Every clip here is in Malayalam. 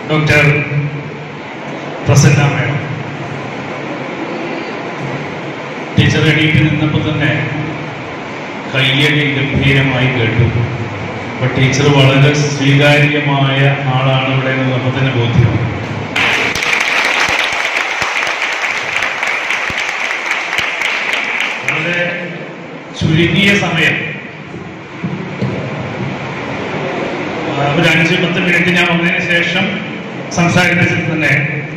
ഡോക്ടർ പ്രസന്ന മേഡം ടീച്ചർ എണീറ്റ് നിന്നപ്പോൾ തന്നെ കയ്യടി ഗംഭീരമായി കേട്ടു അപ്പൊ ടീച്ചർ വളരെ സ്വീകാര്യമായ ആളാണ് ഇവിടെ എന്ന് നമുക്ക് തന്നെ ബോധ്യമാണ് വളരെ ചുരുങ്ങിയ സമയം ആ, ഒരു അഞ്ച് പത്ത് മിനിറ്റ് ഞാൻ വന്നതിന് ശേഷം സംസാരിച്ചതിൽ തന്നെ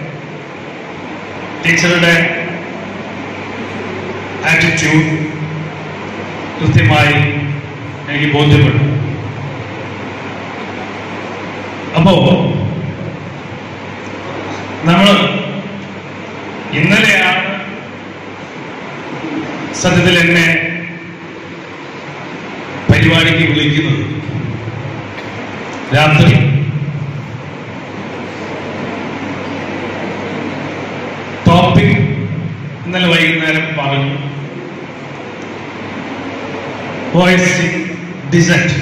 ടീച്ചറുടെ ആറ്റിറ്റ്യൂഡ് കൃത്യമായി എനിക്ക് ബോധ്യപ്പെട്ടു അപ്പോ നമ്മൾ ഇന്നലെയാണ് സത്യത്തിൽ എന്നെ പരിപാടിക്ക് വിളിക്കുന്നത് രാത്രി ടോപ്പിക് ഇന്നലെ വൈകുന്നേരം പറഞ്ഞു വോയിസ് ഡിസൈറ്റ്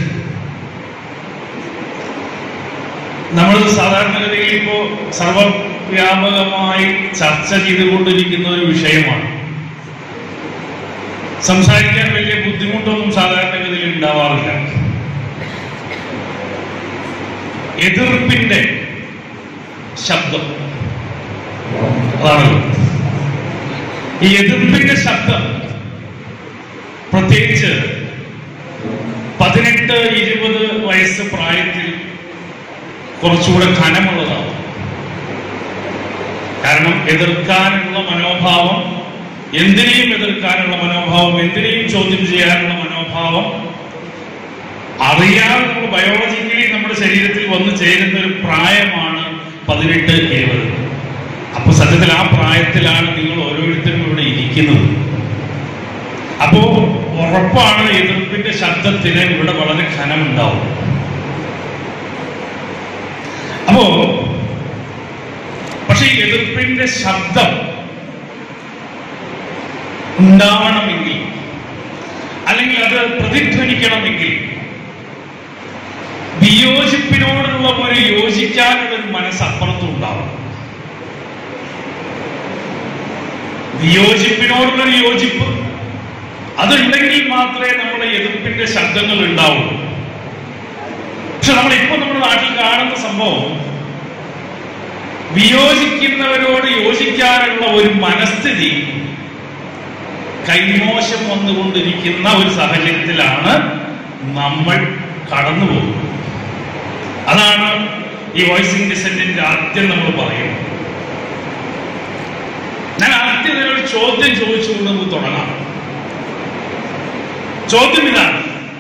നമ്മൾ സാധാരണഗതിയിൽ ഇപ്പോ സർവവ്യാപകമായി ചർച്ച ചെയ്തുകൊണ്ടിരിക്കുന്ന ഒരു വിഷയമാണ് സംസാരിക്കാൻ വലിയ ബുദ്ധിമുട്ടൊന്നും സാധാരണഗതിയിൽ ഉണ്ടാവാറില്ല എതിർപ്പിന്റെ ശബ്ദം അതാണല്ലോ ഈ എതിർപ്പിന്റെ ശബ്ദം പ്രത്യേകിച്ച് പതിനെട്ട് ഇരുപത് വയസ്സ് പ്രായത്തിൽ കുറച്ചുകൂടെ ഘനമുള്ളതാണ് കാരണം എതിർക്കാനുള്ള മനോഭാവം എന്തിനേയും എതിർക്കാനുള്ള മനോഭാവം എന്തിനേയും ചോദ്യം ചെയ്യാനുള്ള മനോഭാവം അറിയാതെ നമ്മൾ ബയോളജിക്കലി നമ്മുടെ ശരീരത്തിൽ വന്നു ചേരുന്ന ഒരു പ്രായമാണ് പതിനെട്ട് ഇരുപത് അപ്പൊ സത്യത്തിൽ ആ പ്രായത്തിലാണ് നിങ്ങൾ ഓരോരുത്തരും ഇവിടെ ഇരിക്കുന്നത് അപ്പോ ഉറപ്പാണ് എതിർപ്പിന്റെ ശബ്ദത്തിന് ഇവിടെ വളരെ ഘനമുണ്ടാവും അപ്പോ പക്ഷെ ഈ എതിർപ്പിന്റെ ശബ്ദം ഉണ്ടാവണമെങ്കിൽ അല്ലെങ്കിൽ അത് പ്രതിധ്വനിക്കണമെങ്കിൽ വിയോജിപ്പിനോടുള്ള ഒരു യോജിക്കാനുള്ള ഒരു മനസ്സ് അപ്പുറത്തും ഉണ്ടാവും വിയോജിപ്പിനോടുള്ള ഒരു യോജിപ്പ് അതുണ്ടെങ്കിൽ മാത്രമേ നമ്മുടെ എതിർപ്പിന്റെ ശബ്ദങ്ങൾ ഉണ്ടാവൂ പക്ഷെ നമ്മൾ ഇപ്പൊ നമ്മുടെ നാട്ടിൽ കാണുന്ന സംഭവം വിയോജിക്കുന്നവരോട് യോജിക്കാനുള്ള ഒരു മനസ്ഥിതി കൈമോശം വന്നുകൊണ്ടിരിക്കുന്ന ഒരു സാഹചര്യത്തിലാണ് നമ്മൾ കടന്നു പോകുന്നത് അതാണ് ഈ വോയിസിംഗ് ഡിസെന്റിന്റെ ആദ്യം നമ്മൾ പറയുന്നത് ഞാൻ ആദ്യം ഒരു ചോദ്യം ചോദിച്ചുകൊണ്ട് നമുക്ക് തുടങ്ങാം ചോദ്യം ഇതാണ്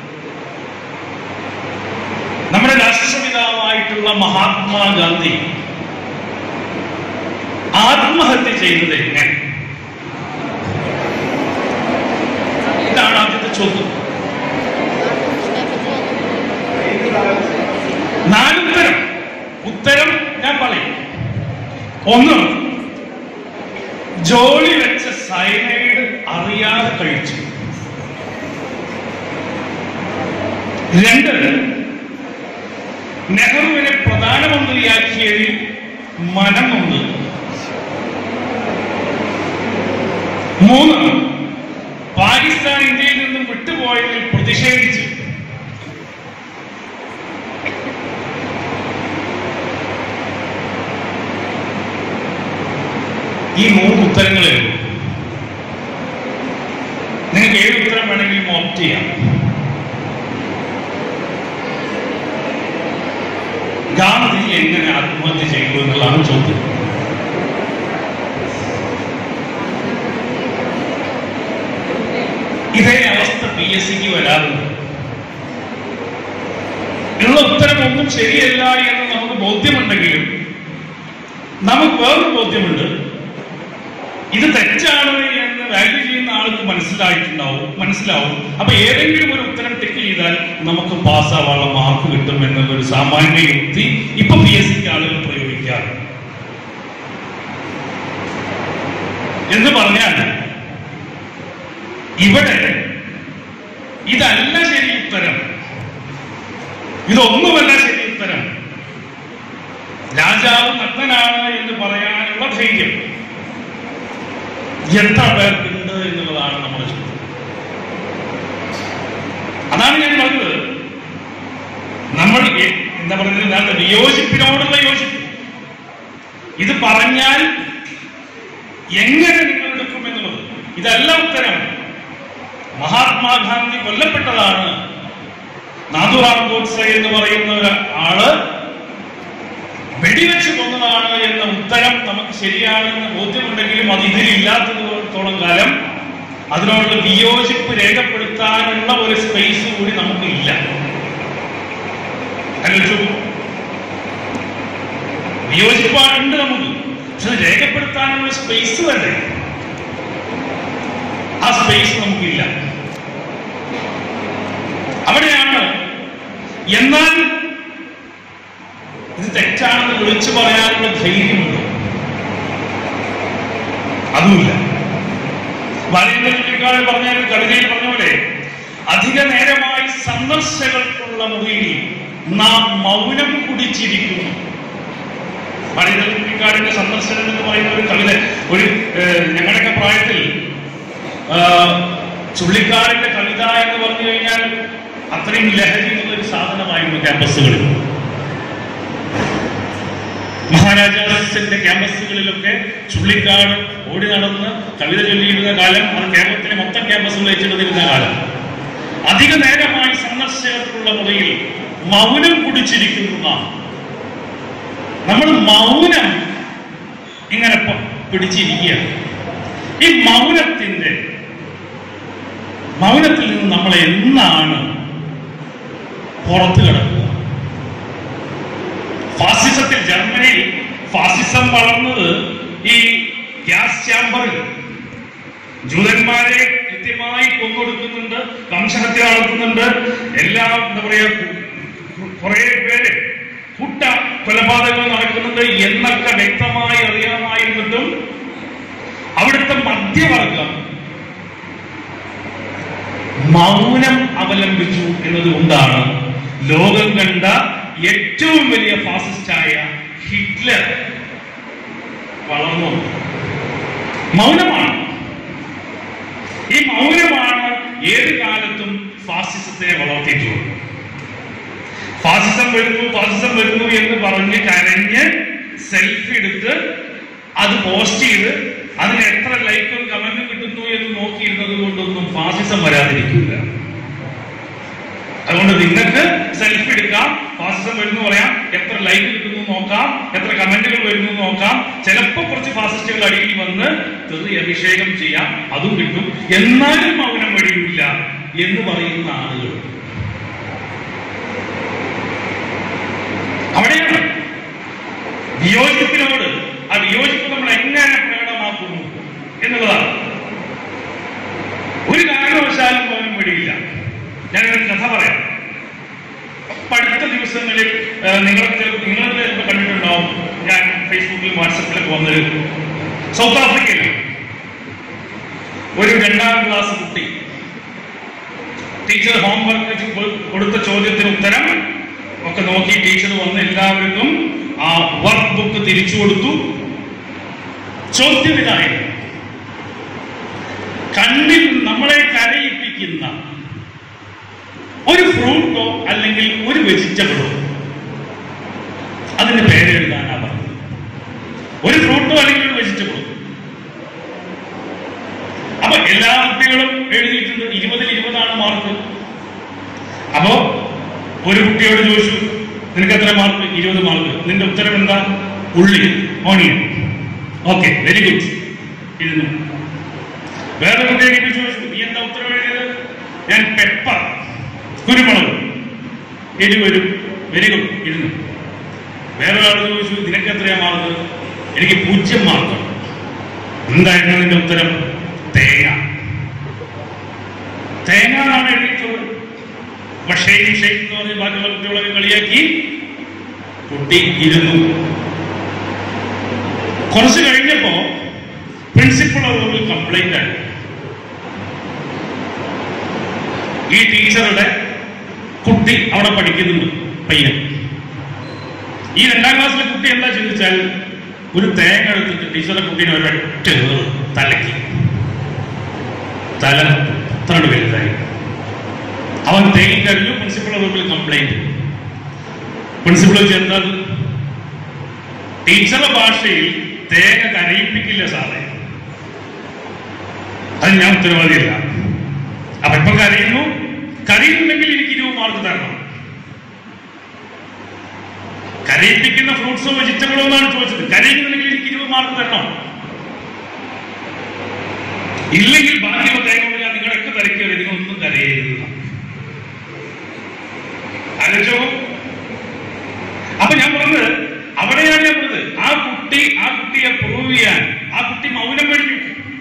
നമ്മുടെ രാഷ്ട്രപിതാവായിട്ടുള്ള മഹാത്മാഗാന്ധി ആത്മഹത്യ ചെയ്തത് എങ്ങനെ ഇതാണ് ആദ്യത്തെ ചോദ്യം നാലുത്തരം ഉത്തരം ഞാൻ പറയും ഒന്ന് ജോലി വെച്ച സൈനൈഡ് അറിയാതെ കഴിച്ചു രണ്ട് നെഹ്റുവിനെ പ്രധാനമന്ത്രിയാക്കിയതിൽ മനമുണ്ട് മൂന്ന് പാകിസ്ഥാൻ ഇന്ത്യയിൽ നിന്നും വിട്ടുപോയതിൽ പ്രതിഷേധിച്ചു ഈ മൂന്ന് ഉത്തരങ്ങളേ ഉള്ളൂ നിങ്ങൾക്ക് ഏത് ഉത്തരം വേണമെങ്കിലും ഓപ്റ്റ് ചെയ്യാം ഗാന്ധി എങ്ങനെ ആത്മഹത്യ ചെയ്തു എന്നുള്ളതാണ് ചോദ്യം ഇതേ അവസ്ഥ പി എസ് സിക്ക് വരാറുണ്ട് ഉള്ള ഉത്തരം ഒന്നും ശരിയല്ല എന്ന് നമുക്ക് ബോധ്യമുണ്ടെങ്കിലും നമുക്ക് വേറൊരു ബോധ്യമുണ്ട് ഇത് തെറ്റാണ് എന്ന് വാല്യൂ ചെയ്യുന്ന ആൾക്ക് മനസ്സിലായിട്ടുണ്ടാവും മനസ്സിലാവും അപ്പൊ ഏതെങ്കിലും ഒരു ഉത്തരം ടിക്ക് ചെയ്താൽ നമുക്ക് പാസ്സാവാനുള്ള മാർക്ക് കിട്ടും എന്നുള്ള ഒരു സാമാന്യ യുക്തി ഇപ്പൊ പി എസ് സിക്ക് ആളുകൾ പ്രയോഗിക്കാറ് എന്ന് പറഞ്ഞാൽ ഇവിടെ ഇതല്ല ശരി ഉത്തരം ഇതൊന്നുമല്ല ശരി ഉത്തരം രാജ രാജാവ് നഗ്നനാണ് എന്ന് പറയാനുള്ള ധൈര്യം എത്ര പേർക്കുണ്ട് എന്നുള്ളതാണ് നമ്മുടെ ചോദ്യം അതാണ് ഞാൻ പറഞ്ഞത് നമ്മൾ എ- എന്താ പറയുന്നത് നേരത്തെ വിയോജിപ്പിനോടുള്ള യോജിപ്പ് ഇത് പറഞ്ഞാൽ എങ്ങനെ നിങ്ങൾ എടുക്കും എന്നുള്ളത് ഇതല്ല ഉത്തരം മഹാത്മാഗാന്ധി കൊല്ലപ്പെട്ടതാണ് നാഥുറാം ഗോഡ്സെ എന്ന് പറയുന്ന ഒരു ആള് വെടിവെച്ച് കൊന്നതാണ് എന്ന ഉത്തരം നമുക്ക് ശരിയാണെന്ന് ബോധ്യമുണ്ടെങ്കിലും അത് ഇതിൽ ഇല്ലാത്തതോളം കാലം അതിനോടുള്ള വിയോജിപ്പ് രേഖപ്പെടുത്താനുള്ള ഒരു സ്പേസ് കൂടി നമുക്ക് ഇല്ല ആലോചിച്ചു വിയോജിപ്പാടുണ്ട് നമുക്ക് പക്ഷെ അത് രേഖപ്പെടുത്താനുള്ള സ്പേസ് തന്നെ ആ സ്പേസ് നമുക്കില്ല അവിടെയാണ് എന്നാൽ ഇത് തെറ്റാണെന്ന് വിളിച്ചു പറയാനുള്ള ധൈര്യമുണ്ട് അതുമില്ല ബാലേന്ദ്ര ചുള്ളിക്കാട് പറഞ്ഞ ഒരു കവിതയിൽ പറഞ്ഞ പോലെ അധിക നേരമായി സന്ദർശകർക്കുള്ള മുറിയിൽ നാം മൗനം കുടിച്ചിരിക്കുന്നു ബാലേന്ദ്ര ചുള്ളിക്കാടിന്റെ സന്ദർശനം എന്ന് പറയുന്ന ഒരു കവിത ഒരു ഏഹ്, ഞങ്ങളുടെയൊക്കെ പ്രായത്തിൽ ആഹ്, ചുള്ളിക്കാടിന്റെ കവിത എന്ന് പറഞ്ഞു കഴിഞ്ഞാൽ അത്രയും ലഹരിയുള്ള ഒരു സാധനമായിരുന്നു ക്യാമ്പസുകളിൽ മഹാരാജാസിന്റെ ക്യാമ്പസുകളിലൊക്കെ ചുള്ളിക്കാട് ഓടി നടന്ന് കവിത ചൊല്ലിയിരുന്ന കാലം അത് കേരളത്തിലെ മൊത്തം ക്യാമ്പസുകൾ ഏറ്റെടുത്തിരുന്ന കാലം അധിക നേരമായി സന്ദർശകർക്കുള്ള മുറിയിൽ മൗനം കുടിച്ചിരിക്കുന്നു നാം നമ്മൾ മൗനം ഇങ്ങനെ പ- പിടിച്ചിരിക്കുകയാണ് ഈ മൗനത്തിന്റെ മൗനത്തിൽ നിന്ന് നമ്മൾ എന്നാണ് പുറത്തു കിടക്കുക ഫാസിസത്തിൽ ജർമ്മനിയിൽ ഫാസിസം വളർന്നത് ഈ ഗ്യാസ് ചാമ്പറിൽ ജൂതന്മാരെ കൃത്യമായി കൊന്നൊടുക്കുന്നുണ്ട് വംശഹത്യ നടത്തുന്നുണ്ട് എല്ലാം എന്താ പറയാ കുറെ പേര് കൂട്ട കൊലപാതകങ്ങൾ നടക്കുന്നുണ്ട് എന്നൊക്കെ വ്യക്തമായി അറിയാമായിരുന്നിട്ടും അവിടുത്തെ മധ്യവർഗം മൗനം അവലംബിച്ചു എന്നതുകൊണ്ടാണ് ലോകം കണ്ട ഏറ്റവും വലിയ ഫാസിസ്റ്റായ ഹിറ്റ്ലർ വളർന്നു മൗനമാണ് ഈ മൗനമാണ് ഏത് കാലത്തും ഫാസിസത്തെ വളർത്തിയിട്ടുള്ളത് ഫാസിസം വരുന്നു ഫാസിസം വരുന്നു എന്ന് പറഞ്ഞ് കരഞ്ഞ് സെൽഫി എടുത്ത് അത് പോസ്റ്റ് ചെയ്ത് അതിന് എത്ര ലൈക്കും കമന്റും കിട്ടുന്നു എന്ന് നോക്കിയിരുന്നത് കൊണ്ടൊന്നും ഫാസിസം വരാതിരിക്കില്ല അതുകൊണ്ട് നിങ്ങൾക്ക് സെൽഫി എടുക്കാം ഫാസിസം വരുന്നു പറയാം എത്ര ലൈക്ക് കിട്ടുന്നു നോക്കാം എത്ര കമന്റുകൾ വരുന്നു നോക്കാം ചിലപ്പോൾ കുറച്ച് ഫാസിസ്റ്റുകൾ അടിയിൽ വന്ന് തെറി അഭിഷേകം ചെയ്യാം അതും കിട്ടും എന്നാലും മൗനം വെടിയില്ല എന്ന് പറയുന്ന ആളുകൾ അവിടെയാണ് വിയോജിപ്പിനോട് ആ വിയോജിപ്പ് നമ്മൾ എങ്ങനെ പ്രകടമാക്കുന്നു എന്നുള്ളതാണ് ഒരു കാരണവശാലും മൗനം വെടിയില്ല ഞാനൊരു കഥ പറയാം അപ്പൊ അടുത്ത ദിവസങ്ങളിൽ ഏഹ്, നിങ്ങളൊക്കെ ചിലപ്പോൾ നിങ്ങൾ ചിലപ്പോൾ കണ്ടിട്ടുണ്ടാവും ഞാൻ ഫേസ്ബുക്കിലും വാട്സപ്പിലൊക്കെ വന്നത് സൗത്ത് ആഫ്രിക്കയിൽ ഒരു രണ്ടാം ക്ലാസ് കുട്ടി ടീച്ചർ ഹോംവർക്ക് കൊടുത്ത ചോദ്യത്തിന് ഉത്തരം ഒക്കെ നോക്കി ടീച്ചർ വന്ന് എല്ലാവർക്കും ആ വർക്ക് ബുക്ക് തിരിച്ചു കൊടുത്തു ചോദ്യം ഇതായിരുന്നു കണ്ണിൽ നമ്മളെ കരയിപ്പിക്കുന്ന ഒരു ഫ്രൂട്ടോ അല്ലെങ്കിൽ ഒരു വെജിറ്റബിളോ അതിന്റെ പേര് എഴുതാനാ പറഞ്ഞത് ഒരു ഫ്രൂട്ടോ അല്ലെങ്കിൽ ഒരു വെജിറ്റബിളോ അപ്പൊ എല്ലാ കുട്ടികളും എഴുതിയിട്ടുണ്ട് ഇരുപതിൽ ഇരുപതാണ് മാർക്ക് അപ്പോ ഒരു കുട്ടിയോട് ചോദിച്ചു നിനക്ക് എത്ര മാർക്ക് ഇരുപത് മാർക്ക് നിന്റെ ഉത്തരം എന്താ ഉള്ളി ഓണിയൻ ഓക്കെ വെരി ഗുഡ് ഇരുന്നു വേറെ കുട്ടിയെ കിട്ടി ചോദിച്ചു നീ എന്താ ഉത്തരം എഴുതിയത് ഞാൻ പെപ്പർ കുരുമുളക് എരിവ് വരും വെരി ഗുഡ് ഇരുന്നു വേറെ ഒരാൾ ചോദിച്ചു നിനക്ക് എത്രയാ മാർക്ക് എനിക്ക് പൂജ്യം മാർക്ക് എന്തായിരുന്നു നിന്റെ ഉത്തരം തേങ്ങ തേങ്ങ എന്നാണ് എഴുതിയിട്ടുള്ളത് പക്ഷേ ഈ ഷെയ്ഖ് എന്ന് പറഞ്ഞ് ബാക്കിയുള്ള കുട്ടികളൊക്കെ കളിയാക്കി കുട്ടി ഇരുന്നു കുറച്ച് കഴിഞ്ഞപ്പോ പ്രിൻസിപ്പൾ റൂമിൽ കംപ്ലൈന്റ് ആയി ഈ ടീച്ചറുടെ കുട്ടി അവിടെ പഠിക്കുന്നുണ്ട് പയ്യൻ ഈ രണ്ടാം ക്ലാസ്സിലെ കുട്ടി എന്താ ചോദിച്ചാൽ ഒരു തേങ്ങ എടുത്തിട്ട് ടീച്ചറുടെ കുട്ടീനെ ഒരൊറ്റ ഏറ് തലക്കി തല അത്രണ്ട് വലുതായി അവൻ തേങ്ങിക്കറിഞ്ഞു പ്രിൻസിപ്പൾ റൂമിൽ കംപ്ലൈന്റ് പ്രിൻസിപ്പൾ ചെന്നത് ടീച്ചറുടെ ഭാഷയിൽ തേങ്ങ കരയിപ്പിക്കില്ല സാറേ അത് ഞാൻ ഉത്തരവാദിയല്ല അപ്പൊ ഇപ്പൊ കരയുന്നു കരയുന്നുണ്ടെങ്കിൽ എനിക്ക് ഇരുപത് മാർക്ക് തരണം കരയിപ്പിക്കുന്ന ഫ്രൂട്ട്സോ വെജിറ്റബിളോ എന്നാണ് ചോദിച്ചത് കരയുന്നുണ്ടെങ്കിൽ എനിക്ക് ഇരുപത് മാർക്ക് തരണം ഇല്ലെങ്കിൽ ബാക്കിയുള്ള തേങ്ങ കൊണ്ട് ഞാൻ നിങ്ങളൊക്കെ തിരക്കിയത് നിങ്ങളൊന്നും കരയരുത് ആലോചിച്ചോ അപ്പൊ ഞാൻ പറഞ്ഞത് അവിടെയാണ് ഞാൻ പറഞ്ഞത് ആ കുട്ടി ആ കുട്ടിയെ പ്രൂവ് ചെയ്യാൻ ആ കുട്ടി മൗനം കഴിഞ്ഞു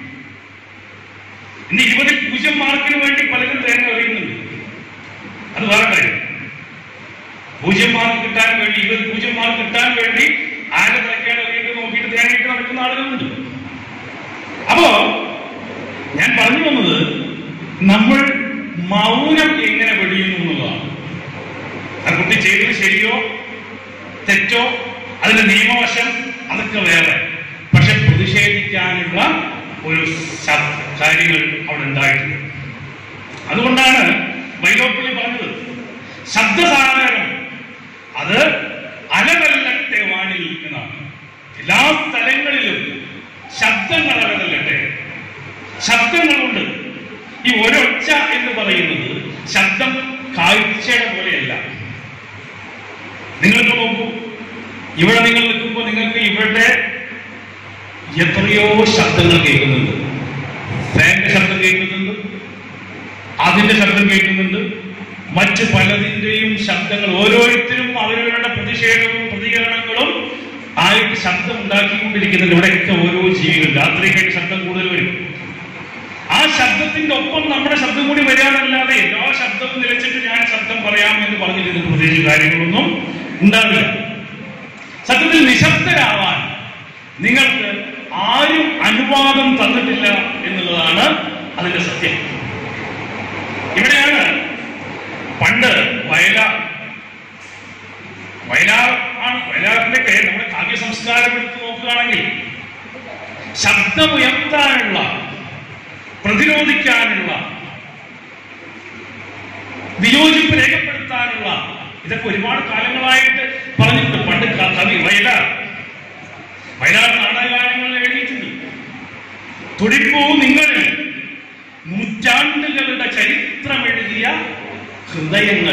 ഇനി ഇരുപതിൽ പൂജ്യം മാർക്കിന് വേണ്ടി പലരും തേങ്ങ എറിയുന്നുണ്ട് അത് വേറെ കാര്യം പൂജ്യം മാർക്ക് കിട്ടാൻ വേണ്ടി ഇരുപത് പൂജ്യം മാർക്ക് കിട്ടാൻ വേണ്ടി ആരെ തിരക്കാണ് എറിയിട്ട് നോക്കിയിട്ട് തേങ്ങയിട്ട് നടക്കുന്ന ആളുകളുണ്ട് അപ്പോ ഞാൻ പറഞ്ഞു വന്നത് നമ്മൾ മൗനം എങ്ങനെ വെടിയുന്നു എന്നുള്ളതാണ് ആ കുട്ടി ചെയ്തത് ശരിയോ തെറ്റോ അതിന്റെ നിയമവശം അതൊക്കെ വേറെ പക്ഷെ പ്രതിഷേധിക്കാനുള്ള ഒരു ശ- കാര്യങ്ങൾ അവിടെ ഉണ്ടായിട്ടുണ്ട് അതുകൊണ്ടാണ് വൈലോപ്പള്ളി പറഞ്ഞത് ശബ്ദസാധനം അത് അലതല്ലട്ടെ വാണിൽ എന്നാണ് എല്ലാ സ്ഥലങ്ങളിലും ശബ്ദങ്ങൾ അലതല്ലട്ടെ ശബ്ദങ്ങളുണ്ട് ഈ ഒരൊച്ച എന്ന് പറയുന്നത് ശബ്ദം കാഴ്ചയുടെ പോലെയല്ല നിങ്ങൾക്ക് നോക്കൂ ഇവിടെ നിങ്ങൾ നിൽക്കുമ്പോൾ നിങ്ങൾക്ക് ഇവിടെ എത്രയോ ശബ്ദങ്ങൾ കേൾക്കുന്നുണ്ട് ഫാന്റെ ശബ്ദം കേൾക്കുന്നുണ്ട് അതിന്റെ ശബ്ദം കേൾക്കുന്നുണ്ട് മറ്റ് പലതിന്റെയും ശബ്ദങ്ങൾ ഓരോരുത്തരും അവരവരുടെ പ്രതിഷേധവും പ്രതികരണങ്ങളും ആയിട്ട് ശബ്ദം ഉണ്ടാക്കിക്കൊണ്ടിരിക്കുന്നുണ്ട് ഇവിടെയൊക്കെ ഓരോ ജീവികൾ രാത്രിയൊക്കെ ശബ്ദം കൂടുതൽ വരും ആ ശബ്ദത്തിന്റെ ഒപ്പം നമ്മുടെ ശബ്ദം കൂടി വരാനല്ലാതെ എല്ലാ ശബ്ദവും നിലച്ചിട്ട് ഞാൻ ശബ്ദം പറയാം എന്ന് പറഞ്ഞിട്ട് പ്രത്യേകിച്ച് കാര്യങ്ങളൊന്നും ഉണ്ടാവില്ല സത്യത്തിൽ നിശബ്ദരാവാൻ നിങ്ങൾക്ക് ആരും അനുവാദം തന്നിട്ടില്ല എന്നുള്ളതാണ് അതിന്റെ സത്യം ഇവിടെയാണ് പണ്ട് വയലാർ വയലാർ ആണ് വയലാറിന്റെ നമ്മുടെ കാവ്യ സംസ്കാരം എടുത്ത് നോക്കുകയാണെങ്കിൽ ശബ്ദമുയർത്താനുള്ള പ്രതിരോധിക്കാനുള്ള വിയോജിപ്പ് രേഖപ്പെടുത്താനുള്ള ഇതൊക്കെ ഒരുപാട് കാലങ്ങളായിട്ട് പറഞ്ഞിട്ടുണ്ട് പണ്ട് ക- കവി വയലാർ വയലാർ നാടകഗാനങ്ങൾ എഴുതിയിട്ടുണ്ട് തുടിപ്പൂ നിങ്ങളിൽ നൂറ്റാണ്ടുകളുടെ ചരിത്രമെഴുതിയ ഹൃദയങ്ങൾ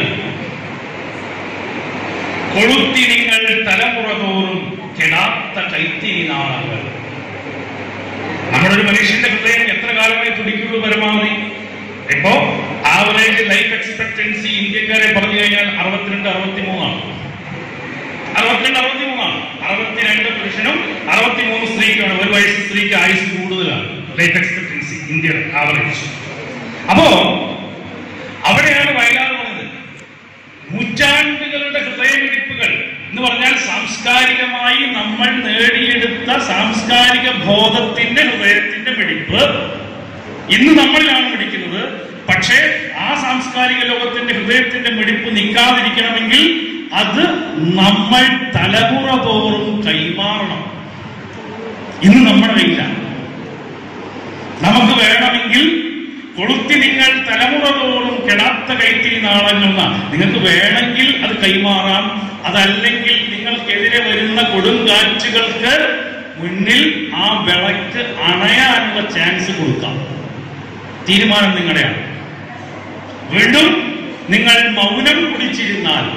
കൊളുത്തി നിങ്ങൾ തലമുറ തോറും കെടാത്ത കൈത്തിരി നാളങ്ങൾ നമ്മുടെ ഒരു മനുഷ്യന്റെ ഹൃദയം എത്ര കാലമായി തുടിക്കുള്ളൂ പരമാവധി ഇപ്പോ ആവറേജ് ലൈഫ് എക്സ്പെക്ടൻസി ഇന്ത്യക്കാരെ പറഞ്ഞു കഴിഞ്ഞാൽ അറുപത്തിരണ്ട് അറുപത്തി മൂന്നാണ് അറുപത്തിരണ്ട് അറുപത്തി മൂന്നാണ് അറുപത്തിരണ്ട് പുരുഷനും അറുപത്തിമൂന്ന് സ്ത്രീക്കാണ് ഒരു വയസ്സ് സ്ത്രീക്ക് ആയുസ് കൂടുതലാണ് ലൈഫ് എക്സ്പെക്ടൻസി ഇന്ത്യയുടെ ആവറേജ് അപ്പോ അവിടെയാണ് വയലാർ പറഞ്ഞത് നൂറ്റാണ്ടുകളുടെ ഹൃദയമിടിപ്പുകൾ എന്ന് പറഞ്ഞാൽ സാംസ്കാരികമായി നമ്മൾ നേടിയെടുത്ത സാംസ്കാരിക ബോധത്തിന്റെ ഹൃദയത്തിന്റെ മിടിപ്പ് ഇന്ന് നമ്മളിലാണ് മിടിക്കുന്നത് പക്ഷേ ആ സാംസ്കാരിക ലോകത്തിന്റെ ഹൃദയത്തിന്റെ മിടിപ്പ് നിൽക്കാതിരിക്കണമെങ്കിൽ അത് നമ്മൾ തലമുറ തോറും കൈമാറണം ഇന്ന് നമ്മുടെ കയ്യിലാണ് നമുക്ക് വേണമെങ്കിൽ കൊളുത്തി നിങ്ങൾ തലമുറ തോറും കെടാത്ത കൈത്തിരി നാളങ്ങൾ ന- നിങ്ങൾക്ക് വേണമെങ്കിൽ അത് കൈമാറാം അതല്ലെങ്കിൽ നിങ്ങൾക്കെതിരെ വരുന്ന കൊടുങ്കാറ്റുകൾക്ക് മുന്നിൽ ആ വിളക്ക് അണയാനുള്ള ചാൻസ് കൊടുക്കാം തീരുമാനം നിങ്ങളുടെയാണ് വീണ്ടും നിങ്ങൾ മൗനം കുടിച്ചിരുന്നാൽ